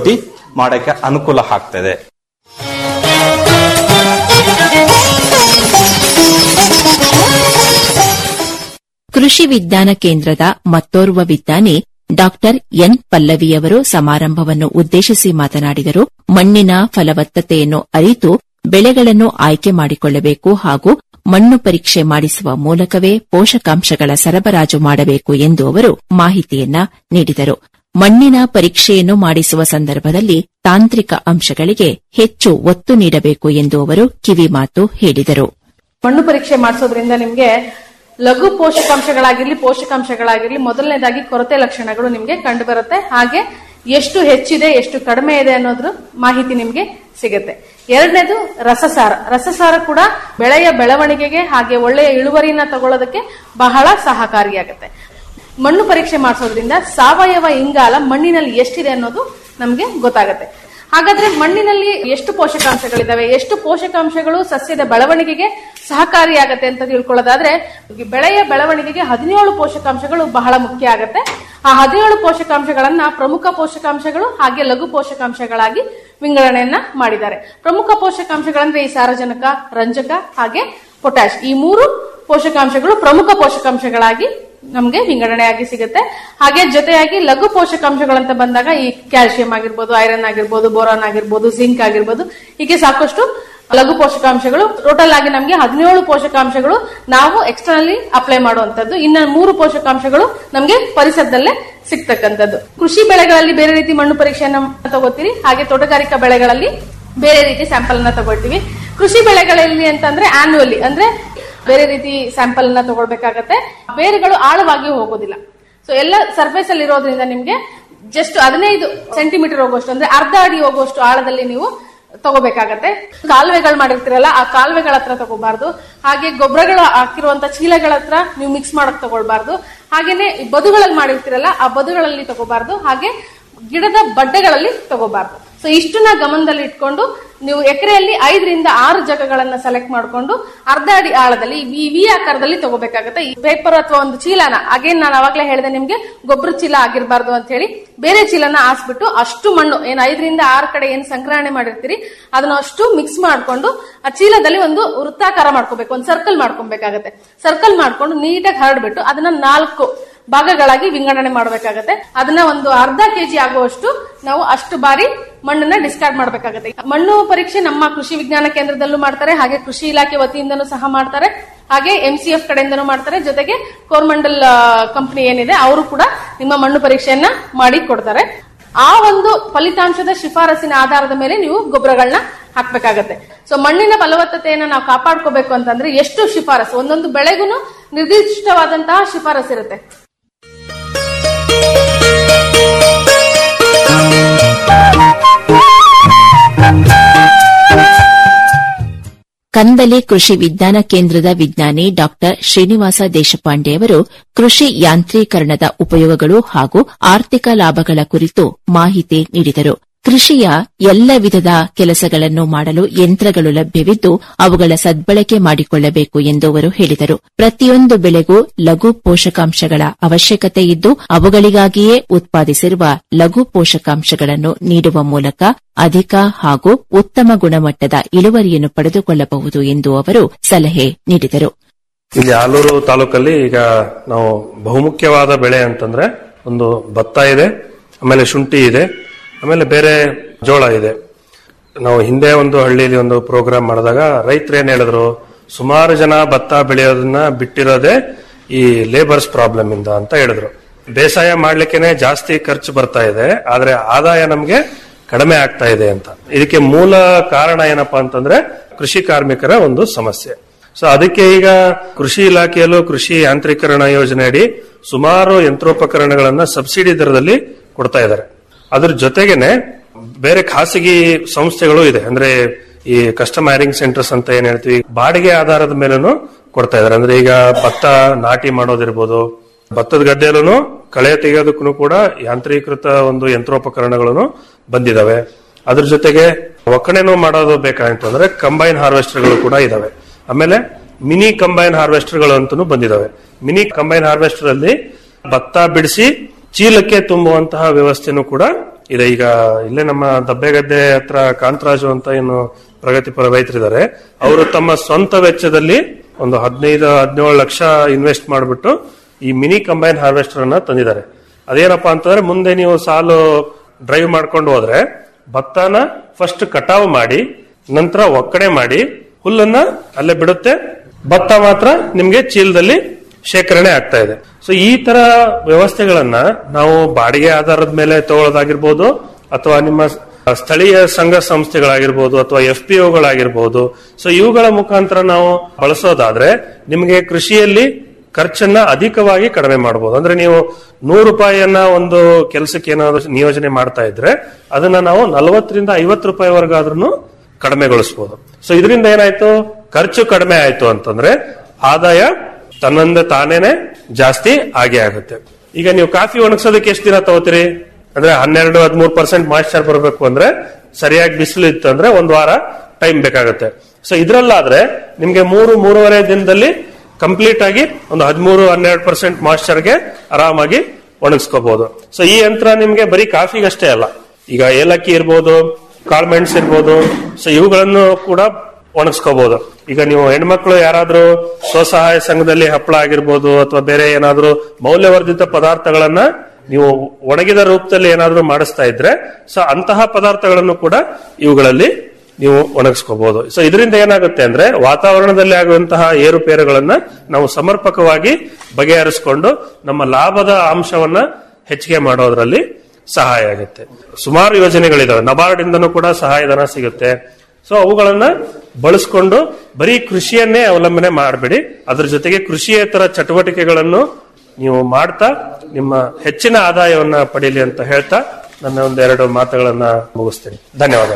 ಮಾಡಕ್ಕೆ ಅನುಕೂಲ ಆಗ್ತದೆ ಕೃಷಿ ವಿಜ್ಞಾನ ಕೇಂದ್ರದ ಮತ್ತೋರ್ವ ವಿಜ್ಞಾನಿ ಡಾಕ್ಟರ್ ಎನ್ ಪಲ್ಲವಿಯವರು ಸಮಾರಂಭವನ್ನು ಉದ್ದೇಶಿಸಿ ಮಾತನಾಡಿದರು ಮಣ್ಣಿನ ಫಲವತ್ತತೆಯನ್ನು ಅರಿತು ಬೆಳೆಗಳನ್ನು ಆಯ್ಕೆ ಮಾಡಿಕೊಳ್ಳಬೇಕು ಹಾಗೂ ಮಣ್ಣು ಪರೀಕ್ಷೆ ಮಾಡಿಸುವ ಮೂಲಕವೇ ಪೋಷಕಾಂಶಗಳ ಸರಬರಾಜು ಮಾಡಬೇಕು ಎಂದು ಅವರು ಮಾಹಿತಿಯನ್ನ ನೀಡಿದರು ಮಣ್ಣಿನ ಪರೀಕ್ಷೆಯನ್ನು ಮಾಡಿಸುವ ಸಂದರ್ಭದಲ್ಲಿ ತಾಂತ್ರಿಕ ಅಂಶಗಳಿಗೆ ಹೆಚ್ಚು ಒತ್ತು ನೀಡಬೇಕು ಎಂದು ಅವರು ಕಿವಿಮಾತು ಹೇಳಿದರು ಮಣ್ಣು ಪರೀಕ್ಷೆ ಮಾಡಿಸೋದ್ರಿಂದ ನಿಮ್ಗೆ ಲಘು ಪೋಷಕಾಂಶಗಳಾಗಿರ್ಲಿ ಪೋಷಕಾಂಶಗಳಾಗಿರ್ಲಿ ಮೊದಲನೇದಾಗಿ ಕೊರತೆ ಲಕ್ಷಣಗಳು ನಿಮ್ಗೆ ಕಂಡು ಬರುತ್ತೆ ಹಾಗೆ ಎಷ್ಟು ಹೆಚ್ಚಿದೆ ಎಷ್ಟು ಕಡಿಮೆ ಇದೆ ಅನ್ನೋದ್ರ ಮಾಹಿತಿ ನಿಮ್ಗೆ ಸಿಗುತ್ತೆ ಎರಡನೇದು ರಸಸಾರ ರಸಸಾರ ಕೂಡ ಬೆಳೆಯ ಬೆಳವಣಿಗೆಗೆ ಹಾಗೆ ಒಳ್ಳೆಯ ಇಳುವರಿನ ತಗೊಳ್ಳೋದಕ್ಕೆ ಬಹಳ ಸಹಕಾರಿಯಾಗುತ್ತೆ ಮಣ್ಣು ಪರೀಕ್ಷೆ ಮಾಡಿಸೋದ್ರಿಂದ ಸಾವಯವ ಇಂಗಾಲ ಮಣ್ಣಿನಲ್ಲಿ ಎಷ್ಟಿದೆ ಅನ್ನೋದು ನಮ್ಗೆ ಗೊತ್ತಾಗುತ್ತೆ ಹಾಗಾದ್ರೆ ಮಣ್ಣಿನಲ್ಲಿ ಎಷ್ಟು ಪೋಷಕಾಂಶಗಳಿದಾವೆ ಎಷ್ಟು ಪೋಷಕಾಂಶಗಳು ಸಸ್ಯದ ಬೆಳವಣಿಗೆಗೆ ಸಹಕಾರಿಯಾಗತ್ತೆ ಅಂತ ತಿಳ್ಕೊಳ್ಳೋದಾದ್ರೆ ಈ ಬೆಳೆಯ ಬೆಳವಣಿಗೆಗೆ ಹದಿನೇಳು ಪೋಷಕಾಂಶಗಳು ಬಹಳ ಮುಖ್ಯ ಆಗತ್ತೆ ಆ ಹದಿನೇಳು ಪೋಷಕಾಂಶಗಳನ್ನ ಪ್ರಮುಖ ಪೋಷಕಾಂಶಗಳು ಹಾಗೆ ಲಘು ಪೋಷಕಾಂಶಗಳಾಗಿ ವಿಂಗಡಣೆಯನ್ನ ಮಾಡಿದ್ದಾರೆ ಪ್ರಮುಖ ಪೋಷಕಾಂಶಗಳಂದ್ರೆ ಈ ಸಾರಜನಕ ರಂಜಕ ಹಾಗೆ ಪೊಟ್ಯಾಶ್ ಈ ಮೂರು ಪೋಷಕಾಂಶಗಳು ಪ್ರಮುಖ ಪೋಷಕಾಂಶಗಳಾಗಿ ನಮ್ಗೆ ವಿಂಗಡಣೆಯಾಗಿ ಸಿಗುತ್ತೆ ಹಾಗೆ ಜೊತೆಯಾಗಿ ಲಘು ಪೋಷಕಾಂಶಗಳಂತ ಬಂದಾಗ ಈ ಕ್ಯಾಲ್ಸಿಯಂ ಆಗಿರ್ಬೋದು ಐರನ್ ಆಗಿರ್ಬೋದು ಬೋರಾನ್ ಆಗಿರ್ಬೋದು ಜಿಂಕ್ ಆಗಿರ್ಬೋದು ಹೀಗೆ ಸಾಕಷ್ಟು ಲಘು ಪೋಷಕಾಂಶಗಳು ಟೋಟಲ್ ಆಗಿ ನಮ್ಗೆ ಹದಿನೇಳು ಪೋಷಕಾಂಶಗಳು ನಾವು ಎಕ್ಸ್ಟರ್ನಲಿ ಅಪ್ಲೈ ಮಾಡುವಂತದ್ದು ಇನ್ನ ಮೂರು ಪೋಷಕಾಂಶಗಳು ನಮ್ಗೆ ಪರಿಸರದಲ್ಲೇ ಸಿಗ್ತಕ್ಕಂಥದ್ದು ಕೃಷಿ ಬೆಳೆಗಳಲ್ಲಿ ಬೇರೆ ರೀತಿ ಮಣ್ಣು ಪರೀಕ್ಷೆಯನ್ನ ತಗೋತೀರಿ ಹಾಗೆ ತೋಟಗಾರಿಕಾ ಬೆಳೆಗಳಲ್ಲಿ ಬೇರೆ ರೀತಿ ಸ್ಯಾಂಪಲ್ ಅನ್ನ ತಗೊಳ್ತೀವಿ ಕೃಷಿ ಬೆಳೆಗಳಲ್ಲಿ ಅಂತಂದ್ರೆ ಆನ್ಯುವಲಿ ಅಂದ್ರೆ ಬೇರೆ ರೀತಿ ಸ್ಯಾಂಪಲ್ ಅನ್ನ ತಗೊಳ್ಬೇಕಾಗತ್ತೆ ಬೇರುಗಳು ಆಳವಾಗಿ ಹೋಗೋದಿಲ್ಲ ಸೊ ಎಲ್ಲ ಸರ್ಫೇಸ್ ಅಲ್ಲಿ ಇರೋದ್ರಿಂದ ನಿಮ್ಗೆ ಜಸ್ಟ್ ಹದಿನೈದು ಸೆಂಟಿಮೀಟರ್ ಹೋಗುವಷ್ಟು ಅಂದ್ರೆ ಅರ್ಧ ಅಡಿ ಹೋಗುವಷ್ಟು ಆಳದಲ್ಲಿ ನೀವು ತಗೋಬೇಕಾಗತ್ತೆ ಕಾಲುವೆಗಳು ಮಾಡಿರ್ತೀರಲ್ಲ ಆ ಕಾಲುವೆಗಳ ಹತ್ರ ತಗೋಬಾರ್ದು ಹಾಗೆ ಗೊಬ್ಬರಗಳು ಹಾಕಿರುವಂತ ಚೀಲಗಳ ಹತ್ರ ನೀವು ಮಿಕ್ಸ್ ಮಾಡಕ್ ತಗೊಳ್ಬಾರ್ದು ಹಾಗೇನೆ ಈ ಬದುಗಳಲ್ಲಿ ಮಾಡಿರ್ತೀರಲ್ಲ ಆ ಬದುಗಳಲ್ಲಿ ತಗೋಬಾರ್ದು ಹಾಗೆ ಗಿಡದ ಬಡ್ಡೆಗಳಲ್ಲಿ ತಗೋಬಾರ್ದು ಸೊ ಇಷ್ಟನ್ನ ಗಮನದಲ್ಲಿ ಇಟ್ಕೊಂಡು ನೀವು ಎಕರೆಯಲ್ಲಿ ಐದರಿಂದ ಆರು ಜಾಗಗಳನ್ನ ಸೆಲೆಕ್ಟ್ ಮಾಡ್ಕೊಂಡು ಅರ್ಧ ಅಡಿ ಆಳದಲ್ಲಿ ಈ ವಿ ಆಕಾರದಲ್ಲಿ ತಗೋಬೇಕಾಗತ್ತೆ ಈ ಪೇಪರ್ ಅಥವಾ ಒಂದು ಚೀಲನ ಅಗೇನ್ ನಾನು ಅವಾಗಲೇ ಹೇಳಿದೆ ನಿಮ್ಗೆ ಗೊಬ್ಬರ ಚೀಲ ಆಗಿರಬಾರ್ದು ಅಂತ ಹೇಳಿ ಬೇರೆ ಚೀಲನ ಹಾಸ್ಬಿಟ್ಟು ಅಷ್ಟು ಮಣ್ಣು ಏನ್ ಐದರಿಂದ ಆರು ಕಡೆ ಏನ್ ಸಂಗ್ರಹಣೆ ಮಾಡಿರ್ತೀರಿ ಅದನ್ನ ಅಷ್ಟು ಮಿಕ್ಸ್ ಮಾಡ್ಕೊಂಡು ಆ ಚೀಲದಲ್ಲಿ ಒಂದು ವೃತ್ತಾಕಾರ ಮಾಡ್ಕೋಬೇಕು ಒಂದು ಸರ್ಕಲ್ ಮಾಡ್ಕೊಬೇಕಾಗತ್ತೆ ಸರ್ಕಲ್ ಮಾಡ್ಕೊಂಡು ನೀಟಾಗಿ ಹರಡ್ಬಿಟ್ಟು ಅದನ್ನ ನಾಲ್ಕು ಭಾಗಗಳಾಗಿ ವಿಂಗಡಣೆ ಮಾಡಬೇಕಾಗತ್ತೆ ಅದನ್ನ ಒಂದು ಅರ್ಧ ಕೆಜಿ ಆಗುವಷ್ಟು ನಾವು ಅಷ್ಟು ಬಾರಿ ಮಣ್ಣನ್ನ ಡಿಸ್ಕಾರ್ಡ್ ಮಾಡಬೇಕಾಗತ್ತೆ ಮಣ್ಣು ಪರೀಕ್ಷೆ ನಮ್ಮ ಕೃಷಿ ವಿಜ್ಞಾನ ಕೇಂದ್ರದಲ್ಲೂ ಮಾಡ್ತಾರೆ ಹಾಗೆ ಕೃಷಿ ಇಲಾಖೆ ವತಿಯಿಂದನೂ ಸಹ ಮಾಡ್ತಾರೆ ಹಾಗೆ ಎಂಸಿಎಫ್ ಕಡೆಯಿಂದನೂ ಮಾಡ್ತಾರೆ ಜೊತೆಗೆ ಕೋರ್ಮಂಡಲ್ ಕಂಪನಿ ಏನಿದೆ ಅವರು ಕೂಡ ನಿಮ್ಮ ಮಣ್ಣು ಪರೀಕ್ಷೆಯನ್ನ ಮಾಡಿ ಕೊಡ್ತಾರೆ ಆ ಒಂದು ಫಲಿತಾಂಶದ ಶಿಫಾರಸಿನ ಆಧಾರದ ಮೇಲೆ ನೀವು ಗೊಬ್ಬರಗಳನ್ನ ಹಾಕ್ಬೇಕಾಗತ್ತೆ ಸೊ ಮಣ್ಣಿನ ಫಲವತ್ತತೆಯನ್ನ ನಾವು ಕಾಪಾಡ್ಕೋಬೇಕು ಅಂತಂದ್ರೆ ಎಷ್ಟು ಶಿಫಾರಸು ಒಂದೊಂದು ಬೆಳೆಗೂ ನಿರ್ದಿಷ್ಟವಾದಂತಹ ಶಿಫಾರಸು ಇರುತ್ತೆ ಕಂದಲಿ ಕೃಷಿ ವಿಜ್ಞಾನ ಕೇಂದ್ರದ ವಿಜ್ಞಾನಿ ಡಾಕ್ಟರ್ ಶ್ರೀನಿವಾಸ ದೇಶಪಾಂಡೆ ಅವರು ಕೃಷಿ ಯಾಂತ್ರೀಕರಣದ ಉಪಯೋಗಗಳು ಹಾಗೂ ಆರ್ಥಿಕ ಲಾಭಗಳ ಕುರಿತು ಮಾಹಿತಿ ನೀಡಿದರು ಕೃಷಿಯ ಎಲ್ಲ ವಿಧದ ಕೆಲಸಗಳನ್ನು ಮಾಡಲು ಯಂತ್ರಗಳು ಲಭ್ಯವಿದ್ದು ಅವುಗಳ ಸದ್ಬಳಕೆ ಮಾಡಿಕೊಳ್ಳಬೇಕು ಎಂದು ಅವರು ಹೇಳಿದರು ಪ್ರತಿಯೊಂದು ಬೆಳೆಗೂ ಲಘು ಪೋಷಕಾಂಶಗಳ ಅವಶ್ಯಕತೆ ಇದ್ದು ಅವುಗಳಿಗಾಗಿಯೇ ಉತ್ಪಾದಿಸಿರುವ ಲಘು ಪೋಷಕಾಂಶಗಳನ್ನು ನೀಡುವ ಮೂಲಕ ಅಧಿಕ ಹಾಗೂ ಉತ್ತಮ ಗುಣಮಟ್ಟದ ಇಳುವರಿಯನ್ನು ಪಡೆದುಕೊಳ್ಳಬಹುದು ಎಂದು ಅವರು ಸಲಹೆ ನೀಡಿದರು ಇಲ್ಲಿ ಆಲೂರು ತಾಲೂಕಲ್ಲಿ ಈಗ ನಾವು ಬಹುಮುಖ್ಯವಾದ ಬೆಳೆ ಅಂತಂದ್ರೆ ಒಂದು ಭತ್ತ ಇದೆ ಆಮೇಲೆ ಶುಂಠಿ ಇದೆ ಆಮೇಲೆ ಬೇರೆ ಜೋಳ ಇದೆ ನಾವು ಹಿಂದೆ ಒಂದು ಹಳ್ಳಿಯಲ್ಲಿ ಒಂದು ಪ್ರೋಗ್ರಾಮ್ ಮಾಡಿದಾಗ ರೈತರು ಏನ್ ಹೇಳಿದ್ರು ಸುಮಾರು ಜನ ಭತ್ತ ಬೆಳೆಯೋದನ್ನ ಬಿಟ್ಟಿರೋದೇ ಈ ಲೇಬರ್ಸ್ ಪ್ರಾಬ್ಲಮ್ ಇಂದ ಅಂತ ಹೇಳಿದ್ರು ಬೇಸಾಯ ಮಾಡ್ಲಿಕ್ಕೇನೆ ಜಾಸ್ತಿ ಖರ್ಚು ಬರ್ತಾ ಇದೆ ಆದ್ರೆ ಆದಾಯ ನಮ್ಗೆ ಕಡಿಮೆ ಆಗ್ತಾ ಇದೆ ಅಂತ ಇದಕ್ಕೆ ಮೂಲ ಕಾರಣ ಏನಪ್ಪಾ ಅಂತಂದ್ರೆ ಕೃಷಿ ಕಾರ್ಮಿಕರ ಒಂದು ಸಮಸ್ಯೆ ಸೊ ಅದಕ್ಕೆ ಈಗ ಕೃಷಿ ಇಲಾಖೆಯಲ್ಲೂ ಕೃಷಿ ಯಾಂತ್ರೀಕರಣ ಯೋಜನೆ ಅಡಿ ಸುಮಾರು ಯಂತ್ರೋಪಕರಣಗಳನ್ನ ಸಬ್ಸಿಡಿ ದರದಲ್ಲಿ ಕೊಡ್ತಾ ಇದ್ದಾರೆ ಅದ್ರ ಜೊತೆಗೇನೆ ಬೇರೆ ಖಾಸಗಿ ಸಂಸ್ಥೆಗಳು ಇದೆ ಅಂದ್ರೆ ಈ ಕಸ್ಟಮ್ ಹೈರಿಂಗ್ ಸೆಂಟರ್ಸ್ ಅಂತ ಏನ್ ಹೇಳ್ತೀವಿ ಬಾಡಿಗೆ ಆಧಾರದ ಮೇಲೂ ಕೊಡ್ತಾ ಇದಾರೆ ಅಂದ್ರೆ ಈಗ ಭತ್ತ ನಾಟಿ ಮಾಡೋದಿರ್ಬೋದು ಭತ್ತದ ಗದ್ದೆಯಲ್ಲೂ ಕಳೆ ತೆಗೆಯೋದಕ್ಕೂ ಕೂಡ ಯಾಂತ್ರೀಕೃತ ಒಂದು ಯಂತ್ರೋಪಕರಣಗಳನ್ನು ಬಂದಿದಾವೆ ಅದ್ರ ಜೊತೆಗೆ ಒಕ್ಕಣೆನೂ ಮಾಡೋದು ಬೇಕಾಯ್ತು ಕಂಬೈನ್ ಹಾರ್ವೆಸ್ಟರ್ಗಳು ಕೂಡ ಇದಾವೆ ಆಮೇಲೆ ಮಿನಿ ಕಂಬೈನ್ ಹಾರ್ವೆಸ್ಟರ್ಗಳು ಅಂತೂ ಬಂದಿದಾವೆ ಮಿನಿ ಕಂಬೈನ್ ಹಾರ್ವೆಸ್ಟರ್ ಅಲ್ಲಿ ಭತ್ತ ಬಿಡಿಸಿ ಚೀಲಕ್ಕೆ ತುಂಬುವಂತಹ ವ್ಯವಸ್ಥೆನೂ ಕೂಡ ಇದೆ ಈಗ ಇಲ್ಲೇ ನಮ್ಮ ದಬ್ಬೆಗದ್ದೆ ಹತ್ರ ಕಾಂತರಾಜು ಅಂತ ಏನು ಪ್ರಗತಿಪರ ರೈತರಿದ್ದಾರೆ ಅವರು ತಮ್ಮ ಸ್ವಂತ ವೆಚ್ಚದಲ್ಲಿ ಒಂದು ಹದಿನೈದು ಹದಿನೇಳು ಲಕ್ಷ ಇನ್ವೆಸ್ಟ್ ಮಾಡಿಬಿಟ್ಟು ಈ ಮಿನಿ ಕಂಬೈನ್ ಹಾರ್ವೆಸ್ಟರ್ ಅನ್ನ ತಂದಿದ್ದಾರೆ ಅದೇನಪ್ಪಾ ಅಂತಂದ್ರೆ ಮುಂದೆ ನೀವು ಸಾಲು ಡ್ರೈವ್ ಮಾಡ್ಕೊಂಡು ಹೋದ್ರೆ ಭತ್ತನ ಫಸ್ಟ್ ಕಟಾವು ಮಾಡಿ ನಂತರ ಒಕ್ಕಣೆ ಮಾಡಿ ಹುಲ್ಲನ್ನ ಅಲ್ಲೇ ಬಿಡುತ್ತೆ ಭತ್ತ ಮಾತ್ರ ನಿಮ್ಗೆ ಚೀಲದಲ್ಲಿ ಶೇಖರಣೆ ಆಗ್ತಾ ಇದೆ ಸೊ ಈ ತರ ವ್ಯವಸ್ಥೆಗಳನ್ನ ನಾವು ಬಾಡಿಗೆ ಆಧಾರದ ಮೇಲೆ ತಗೊಳ್ಳೋದಾಗಿರ್ಬೋದು ಅಥವಾ ನಿಮ್ಮ ಸ್ಥಳೀಯ ಸಂಘ ಸಂಸ್ಥೆಗಳಾಗಿರ್ಬೋದು ಅಥವಾ ಎಫ್ ಪಿ ಒಗಳಾಗಿರ್ಬೋದು ಸೊ ಇವುಗಳ ಮುಖಾಂತರ ನಾವು ಬಳಸೋದಾದ್ರೆ ನಿಮಗೆ ಕೃಷಿಯಲ್ಲಿ ಖರ್ಚನ್ನ ಅಧಿಕವಾಗಿ ಕಡಿಮೆ ಮಾಡಬಹುದು ಅಂದ್ರೆ ನೀವು ನೂರು ರೂಪಾಯಿಯನ್ನ ಒಂದು ಕೆಲಸಕ್ಕೆ ಏನಾದ್ರು ನಿಯೋಜನೆ ಮಾಡ್ತಾ ಇದ್ರೆ ಅದನ್ನ ನಾವು ನಲವತ್ತರಿಂದ ಐವತ್ತು ರೂಪಾಯಿವರೆಗಾದ್ರೂ ಕಡಿಮೆಗೊಳಿಸಬಹುದು ಸೊ ಇದರಿಂದ ಏನಾಯ್ತು ಖರ್ಚು ಕಡಿಮೆ ಆಯ್ತು ಅಂತಂದ್ರೆ ಆದಾಯ ತನ್ನಿಂದ ತಾನೇನೆ ಜಾಸ್ತಿ ಆಗೇ ಆಗುತ್ತೆ ಈಗ ನೀವು ಕಾಫಿ ಒಣಗಿಸೋದಕ್ಕೆ ಎಷ್ಟು ದಿನ ತಗೋತೀರಿ ಅಂದ್ರೆ ಹನ್ನೆರಡು ಹದಿಮೂರು ಪರ್ಸೆಂಟ್ ಮಾಯಿಶ್ಚರ್ ಬರಬೇಕು ಅಂದ್ರೆ ಸರಿಯಾಗಿ ಬಿಸಿಲು ಇತ್ತು ಅಂದ್ರೆ ಒಂದು ವಾರ ಟೈಮ್ ಬೇಕಾಗುತ್ತೆ ಸೊ ಇದ್ರಲ್ಲಾದ್ರೆ ನಿಮ್ಗೆ ಮೂರು ಮೂರುವರೆ ದಿನದಲ್ಲಿ ಕಂಪ್ಲೀಟ್ ಆಗಿ ಒಂದು ಹದಿಮೂರು ಹನ್ನೆರಡು ಪರ್ಸೆಂಟ್ ಮಾಯಿಶ್ಚರ್ಗೆ ಆರಾಮಾಗಿ ಒಣಗಿಸ್ಕೋಬಹುದು ಸೊ ಈ ಯಂತ್ರ ನಿಮ್ಗೆ ಬರೀ ಕಾಫಿಗಷ್ಟೇ ಅಲ್ಲ ಈಗ ಏಲಕ್ಕಿ ಇರ್ಬೋದು ಕಾಳ್ಮೆಣ್ಸ್ ಇರ್ಬೋದು ಸೊ ಇವುಗಳನ್ನು ಕೂಡ ಒಣಗಿಸ್ಕೋಬಹುದು ಈಗ ನೀವು ಹೆಣ್ಮಕ್ಳು ಯಾರಾದ್ರೂ ಸ್ವಸಹಾಯ ಸಂಘದಲ್ಲಿ ಹಪ್ಪಳ ಆಗಿರ್ಬೋದು ಅಥವಾ ಬೇರೆ ಏನಾದ್ರೂ ಮೌಲ್ಯವರ್ಧಿತ ಪದಾರ್ಥಗಳನ್ನ ನೀವು ಒಣಗಿದ ರೂಪದಲ್ಲಿ ಏನಾದ್ರೂ ಮಾಡಿಸ್ತಾ ಇದ್ರೆ ಸೊ ಅಂತಹ ಪದಾರ್ಥಗಳನ್ನು ಕೂಡ ಇವುಗಳಲ್ಲಿ ನೀವು ಒಣಗಿಸ್ಕೋಬಹುದು ಸೊ ಇದರಿಂದ ಏನಾಗುತ್ತೆ ಅಂದ್ರೆ ವಾತಾವರಣದಲ್ಲಿ ಆಗುವಂತಹ ಏರುಪೇರುಗಳನ್ನ ನಾವು ಸಮರ್ಪಕವಾಗಿ ಬಗೆಹರಿಸಿಕೊಂಡು ನಮ್ಮ ಲಾಭದ ಅಂಶವನ್ನ ಹೆಚ್ಚಿಗೆ ಮಾಡೋದ್ರಲ್ಲಿ ಸಹಾಯ ಆಗುತ್ತೆ ಸುಮಾರು ಯೋಜನೆಗಳಿದಾವೆ ನಬಾರ್ಡ್ ಇಂದನೂ ಕೂಡ ಸಹಾಯಧನ ಸಿಗುತ್ತೆ ಸೊ ಅವುಗಳನ್ನ ಬಳಸ್ಕೊಂಡು ಬರೀ ಕೃಷಿಯನ್ನೇ ಅವಲಂಬನೆ ಮಾಡಬೇಡಿ ಅದ್ರ ಜೊತೆಗೆ ಕೃಷಿಯೇತರ ಚಟುವಟಿಕೆಗಳನ್ನು ನೀವು ಮಾಡ್ತಾ ನಿಮ್ಮ ಹೆಚ್ಚಿನ ಆದಾಯವನ್ನ ಪಡೀಲಿ ಅಂತ ಹೇಳ್ತಾ ನನ್ನ ಒಂದೆರಡು ಮಾತುಗಳನ್ನ ಮುಗಿಸ್ತೀನಿ ಧನ್ಯವಾದ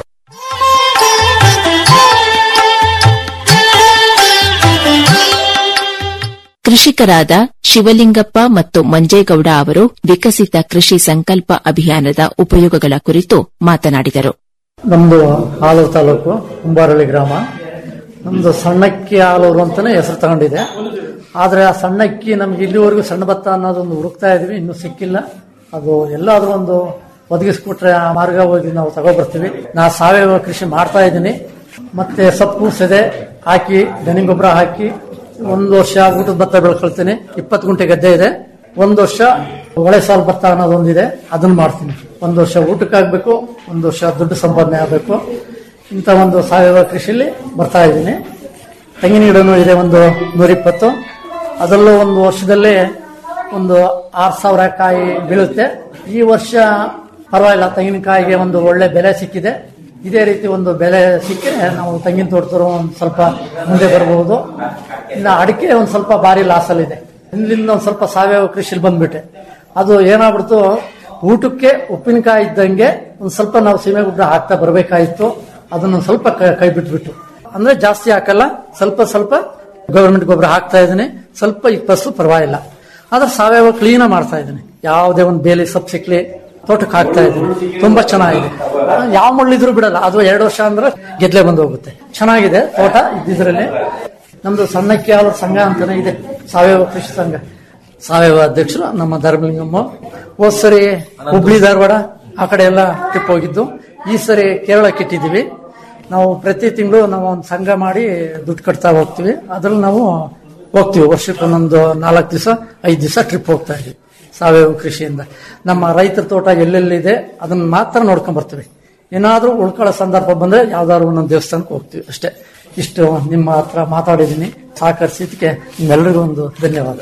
ಕೃಷಿಕರಾದ ಶಿವಲಿಂಗಪ್ಪ ಮತ್ತು ಮಂಜೇಗೌಡ ಅವರು ವಿಕಸಿತ ಕೃಷಿ ಸಂಕಲ್ಪ ಅಭಿಯಾನದ ಉಪಯೋಗಗಳ ಕುರಿತು ಮಾತನಾಡಿದರು ನಮ್ದು ಆಲೂರು ತಾಲೂಕು ಕುಂಬಾರಳ್ಳಿ ಗ್ರಾಮ ನಮ್ದು ಸಣ್ಣಕ್ಕಿ ಆಲೂರು ಅಂತಾನೆ ಹೆಸರು ತಗೊಂಡಿದೆ ಆದ್ರೆ ಆ ಸಣ್ಣಕ್ಕಿ ನಮ್ಗೆ ಇಲ್ಲಿವರೆಗೂ ಸಣ್ಣ ಭತ್ತ ಅನ್ನೋದೊಂದು ಹುಡುಕ್ತಾ ಇದೀವಿ ಇನ್ನೂ ಸಿಕ್ಕಿಲ್ಲ ಅದು ಎಲ್ಲಾದ್ರೂ ಒಂದು ಒದಗಿಸ್ಕೊಟ್ರೆ ಆ ಮಾರ್ಗ ಹೋಗಿ ನಾವು ತಗೊಬರ್ತೀವಿ ನಾ ಸಾವಯವ ಕೃಷಿ ಮಾಡ್ತಾ ಇದ್ದೀನಿ ಮತ್ತೆ ಸೊಪ್ಪು ಸೆದೆ ಹಾಕಿ ದನಿ ಗೊಬ್ಬರ ಹಾಕಿ ಒಂದು ವರ್ಷ ಊಟದ ಭತ್ತ ಬೆಳ್ಕೊಳ್ತೀನಿ ಇಪ್ಪತ್ತು ಗುಂಟೆ ಗದ್ದೆ ಇದೆ ಒಂದು ವರ್ಷ ಒಳೆ ಸಾಲು ಭತ್ತ ಅನ್ನೋದೊಂದಿದೆ ಅದನ್ನ ಮಾಡ್ತೀನಿ ಒಂದು ವರ್ಷ ಊಟಕ್ಕಾಗಬೇಕು ಒಂದು ವರ್ಷ ದುಡ್ಡು ಸಂಪಾದನೆ ಆಗಬೇಕು ಇಂಥ ಒಂದು ಸಾವಯವ ಕೃಷಿಯಲ್ಲಿ ಬರ್ತಾ ಇದ್ದೀನಿ ತೆಂಗಿನ ಗಿಡನೂ ಇದೆ ಒಂದು ನೂರಿಪ್ಪತ್ತು ಅದರಲ್ಲೂ ಒಂದು ವರ್ಷದಲ್ಲಿ ಒಂದು ಆರು ಸಾವಿರ ಕಾಯಿ ಬೀಳುತ್ತೆ ಈ ವರ್ಷ ಪರವಾಗಿಲ್ಲ ತೆಂಗಿನಕಾಯಿಗೆ ಒಂದು ಒಳ್ಳೆ ಬೆಲೆ ಸಿಕ್ಕಿದೆ ಇದೇ ರೀತಿ ಒಂದು ಬೆಲೆ ಸಿಕ್ಕರೆ ನಾವು ತೆಂಗಿನ ತೋಟದವರು ಒಂದು ಸ್ವಲ್ಪ ಮುಂದೆ ಬರಬಹುದು ಇನ್ನು ಅಡಿಕೆ ಒಂದು ಸ್ವಲ್ಪ ಭಾರಿ ಲಾಸಲ್ಲಿದೆ ಇಲ್ಲಿಂದ ಒಂದು ಸ್ವಲ್ಪ ಸಾವಯವ ಕೃಷಿಲಿ ಬಂದ್ಬಿಟ್ಟೆ ಅದು ಏನಾಗ್ಬಿಡ್ತು ಊಟಕ್ಕೆ ಉಪ್ಪಿನಕಾಯಿ ಇದ್ದಂಗೆ ಒಂದು ಸ್ವಲ್ಪ ನಾವು ಸೀಮೆ ಗೊಬ್ಬರ ಹಾಕ್ತಾ ಬರಬೇಕಾಗಿತ್ತು ಅದನ್ನ ಒಂದ್ ಸ್ವಲ್ಪ ಕೈ- ಕೈ ಬಿಟ್ಬಿಟ್ಟು ಅಂದ್ರೆ ಜಾಸ್ತಿ ಹಾಕಲ್ಲ ಸ್ವಲ್ಪ ಸ್ವಲ್ಪ ಗವರ್ಮೆಂಟ್ ಗೊಬ್ಬರ ಹಾಕ್ತಾ ಇದ್ದೀನಿ ಸ್ವಲ್ಪ ಈ ಫಸಲು ಪರವಾಗಿಲ್ಲ ಆದ್ರೆ ಸಾವಯವ ಕ್ಲೀನ್ ಮಾಡ್ತಾ ಇದ್ದೀನಿ ಯಾವುದೇ ಒಂದು ಬೇಲಿ ಸೊಪ್ಪು ಸಿಕ್ಲಿ ತೋಟಕ್ಕೆ ಹಾಕ್ತಾ ಇದ್ದೀನಿ ತುಂಬಾ ಚೆನ್ನಾಗಿದೆ ಯಾವ ಮುಳ್ಳಿದ್ರು ಬಿಡಲ್ಲ ಅದು ಎರಡು ವರ್ಷ ಅಂದ್ರೆ ಗೆದ್ಲೆ ಬಂದು ಹೋಗುತ್ತೆ ಚೆನ್ನಾಗಿದೆ ತೋಟ ಇದ್ದಿದ್ರಲ್ಲಿ ನಮ್ದು ಸಣ್ಣಕ್ಕೆ ಯಾವ ಸಂಘ ಅಂತಾನೆ ಇದೆ ಸಾವಯವ ಕೃಷಿ ಸಂಘ ಸಾವಯವ ಅಧ್ಯಕ್ಷರು ನಮ್ಮ ಧರ್ಮಲಿಂಗಮ್ಮ ಹೋದ್ ಸರಿ ಹುಬ್ಳಿ ಧಾರವಾಡ ಆ ಕಡೆ ಎಲ್ಲ ಟ್ರಿಪ್ ಹೋಗಿದ್ದು ಈ ಸರಿ ಕೇರಳಕ್ಕೆ ಇಟ್ಟಿದ್ದೀವಿ ನಾವು ಪ್ರತಿ ತಿಂಗಳು ನಾವು ಒಂದು ಸಂಘ ಮಾಡಿ ದುಡ್ಡು ಕಟ್ತಾ ಹೋಗ್ತೀವಿ ಅದ್ರಲ್ಲಿ ನಾವು ಹೋಗ್ತೀವಿ ವರ್ಷಕ್ಕೆ ಒಂದೊಂದು ನಾಲ್ಕು ದಿವಸ ಐದು ದಿವಸ ಟ್ರಿಪ್ ಹೋಗ್ತಾ ಇದೀವಿ ಸಾವಯವ ಕೃಷಿಯಿಂದ ನಮ್ಮ ರೈತರ ತೋಟ ಎಲ್ಲೆಲ್ಲಿದೆ ಅದನ್ನ ಮಾತ್ರ ನೋಡ್ಕೊಂಡ್ ಬರ್ತೀವಿ ಏನಾದ್ರೂ ಉಳ್ಕೊಳ್ಳೋ ಸಂದರ್ಭ ಬಂದ್ರೆ ಯಾವ್ದಾದ್ರು ಒಂದೊಂದು ದೇವಸ್ಥಾನಕ್ಕೆ ಹೋಗ್ತೀವಿ ಅಷ್ಟೇ ಇಷ್ಟು ನಿಮ್ಮ ಹತ್ರ ಮಾತಾಡಿದ್ದೀನಿ ಸಹಕರಿಸಿದ್ದಕ್ಕೆ ನಿಮ್ಮೆಲ್ಲರಿಗೂ ಒಂದು ಧನ್ಯವಾದ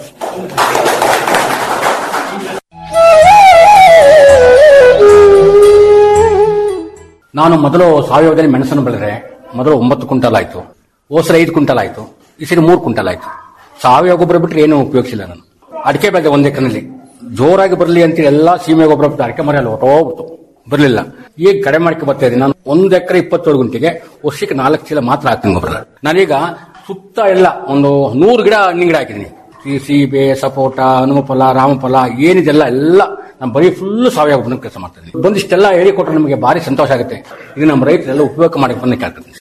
ನಾನು ಮೊದಲು ಸಾವಯವದಲ್ಲಿ ಮೆಣಸನ್ನು ಬೆಳೆದ್ರೆ ಮೊದಲು ಒಂಬತ್ತು ಕ್ವಿಂಟಲ್ ಆಯ್ತು ಹೋಸರ ಐದು ಕ್ವಿಂಟಲ್ ಆಯ್ತು ಈ ಸರಿ ಮೂರು ಕ್ವಿಂಟಲ್ ಆಯ್ತು ಸಾವಯವ ಗೊಬ್ಬರ ಬಿಟ್ಟರೆ ಏನು ಉಪಯೋಗಿಸಿಲ್ಲ ನಾನು ಅಡಿಕೆ ಬೆಳೆದೆ ಒಂದ್ ಎಕರೆನಲ್ಲಿ ಜೋರಾಗಿ ಬರಲಿ ಅಂತ ಎಲ್ಲಾ ಸೀಮೆ ಗೊಬ್ಬರ ಬಿಟ್ಟು ಅಡಿಕೆ ಮರ ಎಲ್ಲ ಹೊಟ್ಟೋಗ್ಬಿಟ್ಟು ಬರಲಿಲ್ಲ ಈಗ ಕಡಿಮೆ ಮಾಡ್ಕೆ ಬರ್ತಾ ಇದ್ದೀನಿ ನಾನು ಒಂದು ಎಕರೆ ಇಪ್ಪತ್ತೇಳು ಗುಂಟೆಗೆ ವರ್ಷಕ್ಕೆ ನಾಲ್ಕು ಚೀಲ ಮಾತ್ರ ಹಾಕ್ತೀನಿ ಗೊಬ್ಬರ ನಾನೀಗ ಸುತ್ತ ಎಲ್ಲ ಒಂದು ನೂರು ಗಿಡ ಹಣ್ಣಿನ ಗಿಡ ಹಾಕಿದ್ದೀನಿ ಈ ಸೀಬೆ ಸಪೋಟ ಹನುಮಫಲ ರಾಮಫಲ ಏನಿದೆಲ್ಲ ಎಲ್ಲ ನಾನು ಬರೀ ಫುಲ್ ಸಾವಯವ ಗೊಬ್ಬರ ಕೆಲಸ ಮಾಡ್ತಾ ಇದ್ದೀನಿ ಬಂದಿಷ್ಟೆಲ್ಲ ಹೇಳಿ ಕೊಟ್ಟರೆ ನಮಗೆ ಭಾರಿ ಸಂತೋಷ ಆಗುತ್ತೆ ಇದು ನಮ್ಮ ರೈತರೆಲ್ಲ ಉಪಯೋಗ ಮಾಡಕ್ಕೆ ಬಂದ ಕೇಳ್ತೀನಿ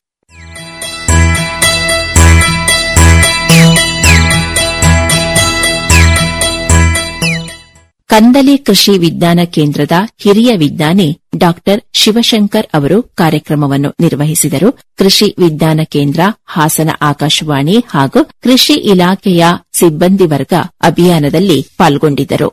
ಕಂದಲಿ ಕೃಷಿ ವಿಜ್ಞಾನ ಕೇಂದ್ರದ ಹಿರಿಯ ವಿಜ್ಞಾನಿ ಡಾಕ್ಟರ್ ಶಿವಶಂಕರ್ ಅವರು ಕಾರ್ಯಕ್ರಮವನ್ನು ನಿರ್ವಹಿಸಿದರು ಕೃಷಿ ವಿಜ್ಞಾನ ಕೇಂದ್ರ ಹಾಸನ ಆಕಾಶವಾಣಿ ಹಾಗೂ ಕೃಷಿ ಇಲಾಖೆಯ ಸಿಬ್ಬಂದಿ ವರ್ಗ ಅಭಿಯಾನದಲ್ಲಿ ಪಾಲ್ಗೊಂಡಿದ್ದರು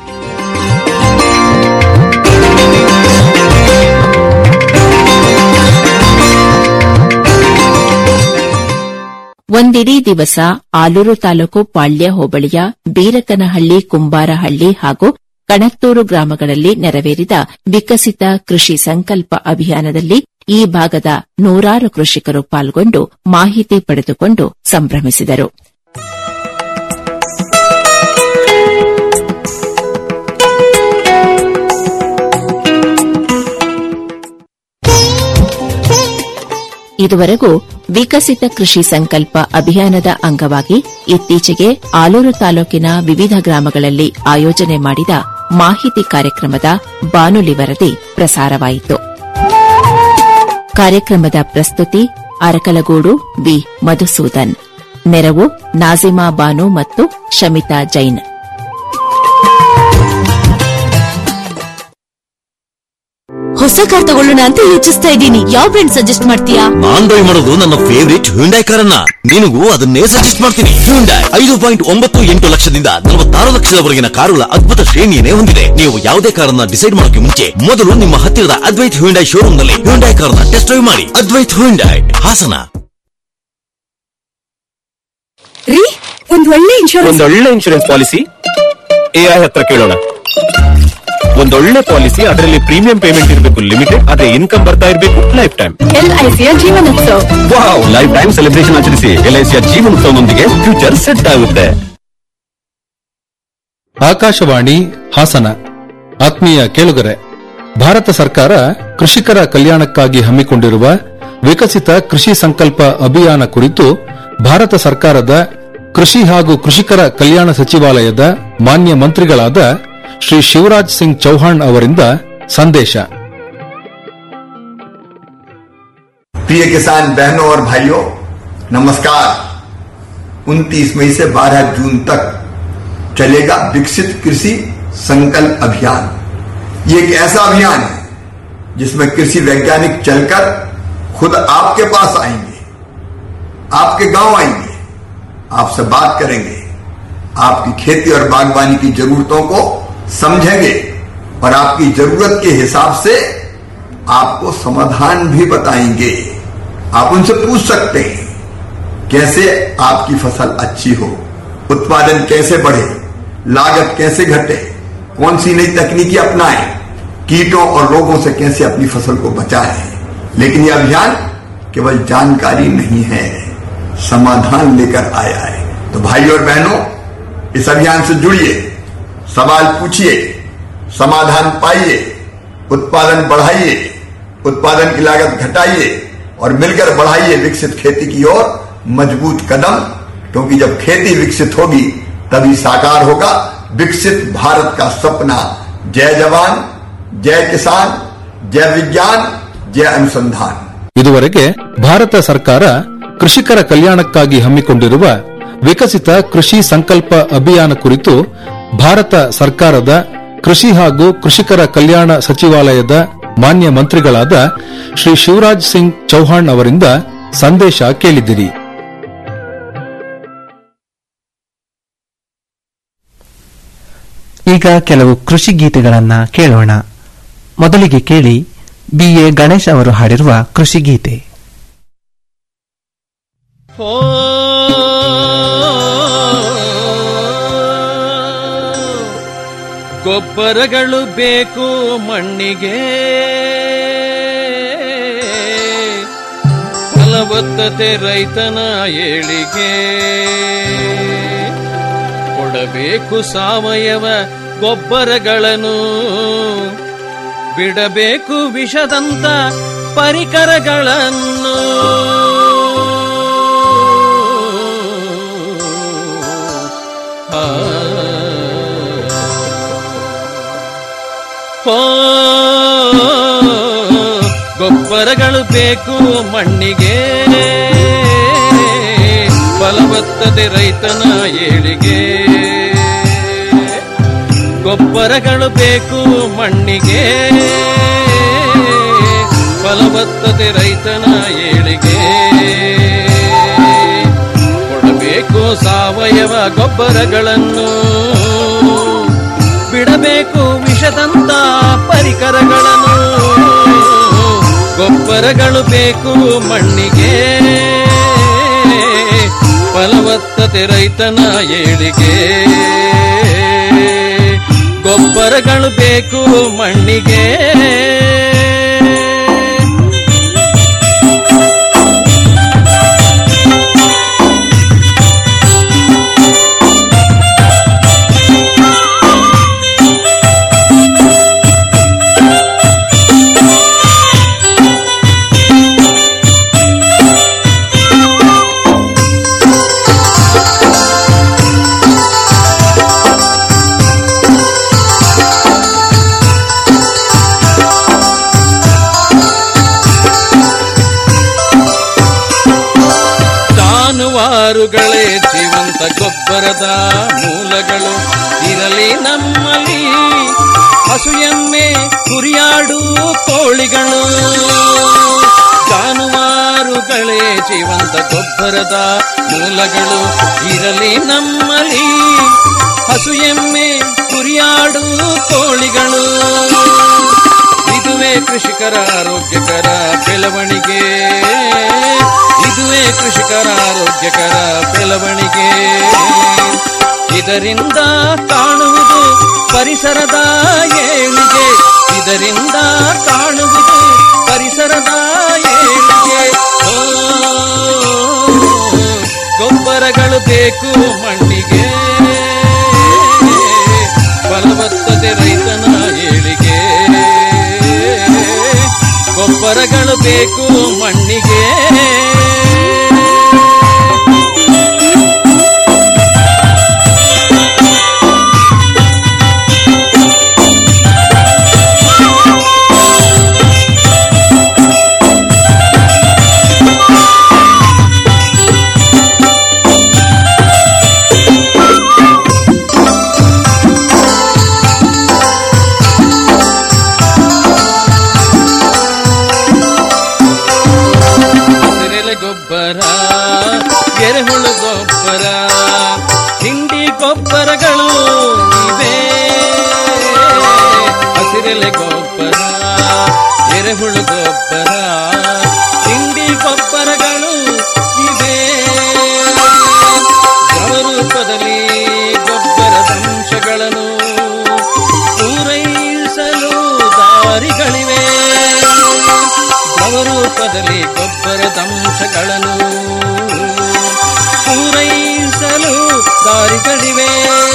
ಒಂದಿಡೀ ದಿವಸ ಆಲೂರು ತಾಲೂಕು ಪಾಳ್ಯ ಹೋಬಳಿಯ ಬೀರಕನಹಳ್ಳಿ ಕುಂಬಾರಹಳ್ಳಿ ಹಾಗೂ ಕಣತ್ತೂರು ಗ್ರಾಮಗಳಲ್ಲಿ ನೆರವೇರಿದ ವಿಕಸಿತ ಕೃಷಿ ಸಂಕಲ್ಪ ಅಭಿಯಾನದಲ್ಲಿ ಈ ಭಾಗದ ನೂರಾರು ಕೃಷಿಕರು ಪಾಲ್ಗೊಂಡು ಮಾಹಿತಿ ಪಡೆದುಕೊಂಡು ಸಂಭ್ರಮಿಸಿದರು ಇದುವರೆಗೂ ವಿಕಸಿತ ಕೃಷಿ ಸಂಕಲ್ಪ ಅಭಿಯಾನದ ಅಂಗವಾಗಿ ಇತ್ತೀಚೆಗೆ ಆಲೂರು ತಾಲೂಕಿನ ವಿವಿಧ ಗ್ರಾಮಗಳಲ್ಲಿ ಆಯೋಜನೆ ಮಾಡಿದ ಮಾಹಿತಿ ಕಾರ್ಯಕ್ರಮದ ಬಾನುಲಿ ವರದಿ ಪ್ರಸಾರವಾಯಿತು ಕಾರ್ಯಕ್ರಮದ ಪ್ರಸ್ತುತಿ ಅರಕಲಗೂಡು ವಿ ಮಧುಸೂದನ್ ನೆರವು ನಾಜಿಮಾ ಬಾನು ಮತ್ತು ಶಮಿತಾ ಜೈನ್ ಹೊಸ ಕಾರ್ ತಗೊಳ್ಳೋಣ ಅಂತ ಯೋಚಿಸ್ತಾ ಇದ್ದೀನಿ ಯಾವ ಬ್ರ್ಯಾಂಡ್ ಸಜೆಸ್ಟ್ ಮಾಡ್ತೀಯಾ ನಾನ್ ಬೈ ಮಾಡೋದು ನನ್ನ ಫೇವರಿಟ್ ಹ್ಯುಂಡೈ ಕಾರನ್ನ ನಿನಗೂ ಅದನ್ನೇ ಸಜೆಸ್ಟ್ ಮಾಡ್ತೀನಿ ಹ್ಯುಂಡೈ ಐದು ಪಾಯಿಂಟ್ ಒಂಬತ್ತು ಎಂಟು ಲಕ್ಷದಿಂದ ನಲವತ್ತಾರು ಲಕ್ಷದವರೆಗಿನ ಕಾರುಗಳ ಅದ್ಭುತ ಶ್ರೇಣಿಯನ್ನೇ ಹೊಂದಿದೆ ನೀವು ಯಾವುದೇ ಕಾರನ್ನ ಡಿಸೈಡ್ ಮಾಡೋಕೆ ಮುಂಚೆ ಮೊದಲು ನಿಮ್ಮ ಹತ್ತಿರದ ಅದ್ವೈತ್ ಹ್ಯುಂಡೈ ಶೋರೂಮ್ ನಲ್ಲಿ ಹ್ಯುಂಡೈ ಕಾರನ್ನ ಟೆಸ್ಟ್ ಡ್ರೈವ್ ಮಾಡಿ ಅದ್ವೈತ್ ಹ್ಯುಂಡೈ ಹಾಸನ ರೀ ಒಂದ್ ಒಳ್ಳೆ ಇನ್ಶೂರೆನ್ಸ್ ಒಂದೊಳ್ಳೆ ಇನ್ಶೂರೆನ್ಸ್ ಪಾಲಿಸಿ ಎಐ ಹತ್ರ ಕೇಳೋಣ ಒಂದೊಳ್ಳೆ ಪಾಲಿಸಿ ಅದರಲ್ಲಿ ಪ್ರೀಮಿಯಂ ಪೇಮೆಂಟ್ ಇರಬೇಕು ಲಿಮಿಟೆಡ್ ಆದ್ರೆ ಇನ್ಕಮ್ ಬರ್ತಾ ಇರಬೇಕು ಲೈಫ್ ಟೈಮ್ ಎಲ್ಐಸಿಯ Jeevanotsava wow life time celebration ಆಚರಿಸಿ ಎಲ್ಐಸಿಯ ಜೀವನೋತ್ಸವದೊಂದಿಗೆ ಫ್ಯೂಚರ್ ಸೆಟ್ ಆಗುತ್ತೆ ಆಕಾಶವಾಣಿ ಹಾಸನ ಆತ್ಮೀಯ ಕೇಳುಗರೆ ಭಾರತ ಸರ್ಕಾರ ಕೃಷಿಕರ ಕಲ್ಯಾಣಕ್ಕಾಗಿ ಹಮ್ಮಿಕೊಂಡಿರುವ ವಿಕಸಿತ ಕೃಷಿ ಸಂಕಲ್ಪ ಅಭಿಯಾನ ಕುರಿತು ಭಾರತ ಸರ್ಕಾರದ ಕೃಷಿ ಹಾಗೂ ಕೃಷಿಕರ ಕಲ್ಯಾಣ ಸಚಿವಾಲಯದ ಮಾನ್ಯ ಮಂತ್ರಿಗಳಾದ ಶ್ರೀ ಶಿವರಾಜ್ ಸಿಂಗ್ ಚೌಹಾಣ್ ಅವರಿಂದ ಸಂದೇಶ प्रिय किसान बहनों और भाइयों नमस्कार 29 मई से 12 जून तक चलेगा विकसित कृषि संकल्प अभियान ये एक ऐसा अभियान है जिसमें कृषि वैज्ञानिक चलकर खुद आपके पास आएंगे आपके गांव आएंगे आपसे बात करेंगे आपकी खेती और बागवानी की जरूरतों को समझेंगे और आपकी जरूरत के हिसाब से आपको समाधान भी बताएंगे आप उनसे पूछ सकते हैं कैसे आपकी फसल अच्छी हो उत्पादन कैसे बढ़े लागत कैसे घटे कौन सी नई तकनीकी अपनाएं कीटों और रोगों से कैसे अपनी फसल को बचाएं लेकिन यह अभियान केवल जानकारी नहीं है समाधान लेकर आया है तो भाई और बहनों इस अभियान से जुड़िए सवाल पूछिए समाधान पाइए उत्पादन बढ़ाइए उत्पादन की लागत घटाइए और मिलकर बढ़ाइए विकसित खेती की ओर मजबूत कदम क्योंकि जब खेती विकसित होगी तभी साकार होगा विकसित भारत का सपना जय जवान जय किसान जय विज्ञान जय अनुसंधान ಇದುವರೆಗೆ ಭಾರತ ಸರ್ಕಾರ ಕೃಷಿಕರ ಕಲ್ಯಾಣಕ್ಕಾಗಿ ಹಮ್ಮಿಕೊಂಡಿರುವ ವಿಕಸಿತ ಕೃಷಿ ಸಂಕಲ್ಪ ಅಭಿಯಾನ ಕುರಿತು ಭಾರತ ಸರ್ಕಾರದ ಕೃಷಿ ಹಾಗೂ ಕೃಷಿಕರ ಕಲ್ಯಾಣ ಸಚಿವಾಲಯದ ಮಾನ್ಯ ಮಂತ್ರಿಗಳಾದ ಶ್ರೀ ಶಿವರಾಜ್ ಸಿಂಗ್ ಚೌಹಾಣ್ ಅವರಿಂದ ಸಂದೇಶ ಕೇಳಿದಿರಿ ಈಗ ಕೆಲವು ಕೃಷಿ ಗೀತೆಗಳನ್ನ ಕೇಳೋಣ ಮೊದಲಿಗೆ ಕೇಳಿ ಬಿ ಎ ಗಣೇಶ್ ಅವರು ಹಾಡಿರುವ ಕೃಷಿ ಗೀತೆ ಗೊಬ್ಬರಗಳು ಬೇಕು ಮಣ್ಣಿಗೆ ಫಲವತ್ತತೆ ರೈತನ ಏಳಿಗೆ ಕೊಡಬೇಕು ಸಾವಯವ ಗೊಬ್ಬರಗಳನ್ನು ಬಿಡಬೇಕು ವಿಷದಂತ ಪರಿಕರಗಳನ್ನು ಆ ಹೋ ಗೊಬ್ಬರಗಳು ಬೇಕು ಮಣ್ಣಿಗೆ ಫಲವತ್ತತೆ ರೈತನ ಏಳಿಗೆ ಗೊಬ್ಬರಗಳು ಬೇಕು ಮಣ್ಣಿಗೆ ಫಲವತ್ತತೆ ರೈತನ ಏಳಿಗೆ ಕೊಡಬೇಕು ಸಾವಯವ ಗೊಬ್ಬರಗಳನ್ನು ಬಿಡಬೇಕು ವಿಷದಂತ ಪರಿಕರಗಳನ್ನು ಗೊಬ್ಬರಗಳು ಬೇಕು ಮಣ್ಣಿಗೆ ಫಲವತ್ತತೆ ರೈತನ ಏಳಿಗೆ ಗೊಬ್ಬರಗಳು ಬೇಕು ಮಣ್ಣಿಗೆ ಜಾನುವಾರುಗಳೇ ಜೀವಂತ ಗೊಬ್ಬರದ ಮೂಲಗಳು ಇರಲಿ ನಮ್ಮಲ್ಲಿ ಹಸು ಎಮ್ಮೆ ಕುರಿಯಾಡು ಕೋಳಿಗಳು ಜಾನುವಾರುಗಳೇ ಜೀವಂತ ಗೊಬ್ಬರದ ಮೂಲಗಳು ಇರಲಿ ನಮ್ಮಲ್ಲಿ ಹಸು ಎಮ್ಮೆ ಕುರಿಯಾಡು ಕೋಳಿಗಳು ಇದುವೇ ಕೃಷಿಕರ ಆರೋಗ್ಯಕರ ಬೆಳವಣಿಗೆ ಇದುವೇ ಕೃಷಿಕರ ಆರೋಗ್ಯಕರ ಬೆಳವಣಿಗೆ ಇದರಿಂದ ಕಾಣುವುದು ಪರಿಸರದ ಏಳಿಗೆ ಇದರಿಂದ ಕಾಣುವುದು ಪರಿಸರದ ಏಳಿಗೆ ಓ, ಗೊಬ್ಬರಗಳು ಬೇಕು ಮಣ್ಣಿಗೆ ಫಲವತ್ತತೆ ರೈತನ ಏಳಿಗೆ ಗೊಬ್ಬರಗಳು ಬೇಕು ಮಣ್ಣಿಗೆ ಹಸಿರೆಲೆ ಗೊಬ್ಬರ ಎರೆಹುಳು ಗೊಬ್ಬರ ಹಿಂಡಿ ಗೊಬ್ಬರಗಳು ಇವೆ ಹಸಿರೆಲೆ ಗೊಬ್ಬರ ಎರೆಹುಳು ಗೊಬ್ಬರ ಹಿಂಡಿ ಗೊಬ್ಬರಗಳು ಇವೆ ರೂಪದಲ್ಲಿ ಗೊಬ್ಬರದ ಅಂಶಗಳನ್ನು ಪೂರೈಸಲು ದಾರಿಗಳಿವೆ ದ್ರವರೂಪದಲ್ಲಿ ಗೊಬ್ಬರದ ಅಂಶಗಳನ್ನು ಪೂರೈಸಲು ದಾರಿಗಳಿವೆ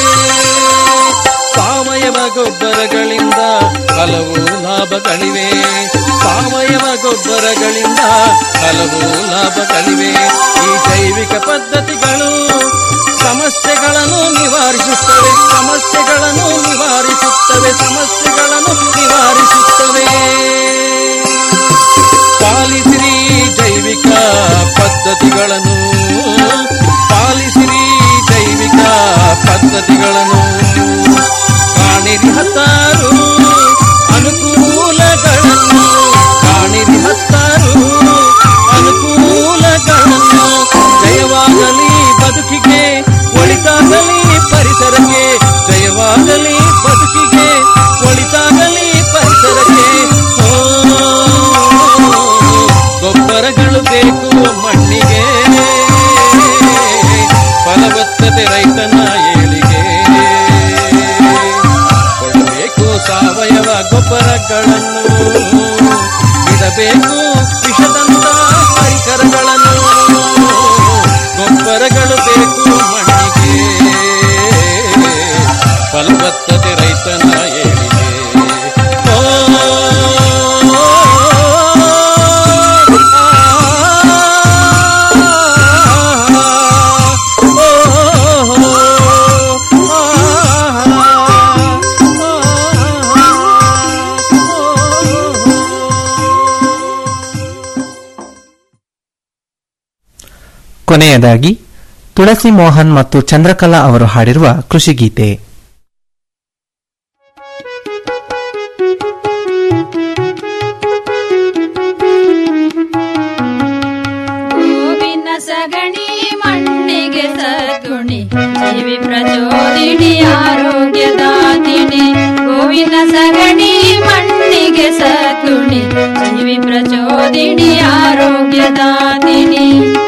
ಸಾವಯವ ಗೊಬ್ಬರಗಳಿಂದ ಹಲವು ಲಾಭಗಳಿವೆ ಸಾವಯವ ಗೊಬ್ಬರಗಳಿಂದ ಹಲವು ಲಾಭಗಳಿವೆ ಈ ಜೈವಿಕ ಪದ್ಧತಿಗಳು ಸಮಸ್ಯೆಗಳನ್ನು ನಿವಾರಿಸುತ್ತವೆ ಸಮಸ್ಯೆಗಳನ್ನು ನಿವಾರಿಸುತ್ತವೆ ಸಮಸ್ಯೆಗಳನ್ನು ನಿವಾರಿಸುತ್ತವೆ ಪಾಲಿಸಿರಿ ಜೈವಿಕ ಪದ್ಧತಿಗಳನ್ನು ಪಾಲಿಸಿರಿ ಜೈವಿಕ ಪದ್ಧತಿಗಳನ್ನು ಕಾಣಿರಿ ಹತ್ತಾರು ಅನುಕೂಲಗಳನ್ನು ಕಾಣಿರಿ ಹತ್ತಾರು ಅನುಕೂಲಗಳನ್ನು ಜಯವಾಗಲಿ ಬದುಕಿಗೆ ಒಳಿತಾಗಲಿ ಪರಿಸರಕ್ಕೆ ಜಯವಾಗಲಿ ಬದುಕಿಗೆ ಒಳಿತಾಗಲಿ ಪರಿಸರಕ್ಕೆ ಓ ಗೊಬ್ಬರಗಳು ಬೇಕು ಮಣ್ಣಿಗೆ ಫಲವತ್ತತೆ ರೈತನ ಏಳಿಗೆ ಕೊಡಬೇಕು ಸಾವಯವ ಗೊಬ್ಬರಗಳನ್ನು ಇಡಬೇಕು ವಿಷದಂತ ಪರಿಕರಗಳನ್ನು ಗೊಬ್ಬರಗಳು ಬೇಕು ಮಣ್ಣಿಗೆ ಫಲವತ್ತತೆ ರೈತನ ಏಳಿಗೆ ಓ ಕೊನೆಯದಾಗಿ ತುಳಸಿ ಮೋಹನ್ ಮತ್ತು ಚಂದ್ರಕಲಾ ಅವರು ಹಾಡಿರುವ ಕೃಷಿ ಗೀತೆ ಜೀವಿ ಪ್ರಚೋದಿನಿ ಆರೋಗ್ಯದಾತಿನಿ ಗೋವಿಂದ ಸಗಣಿ ಮಣ್ಣಿಗೆ ಸತುಣಿ ಜೀವಿ ಪ್ರಚೋದಿನಿ ಆರೋಗ್ಯದಾತಿನಿ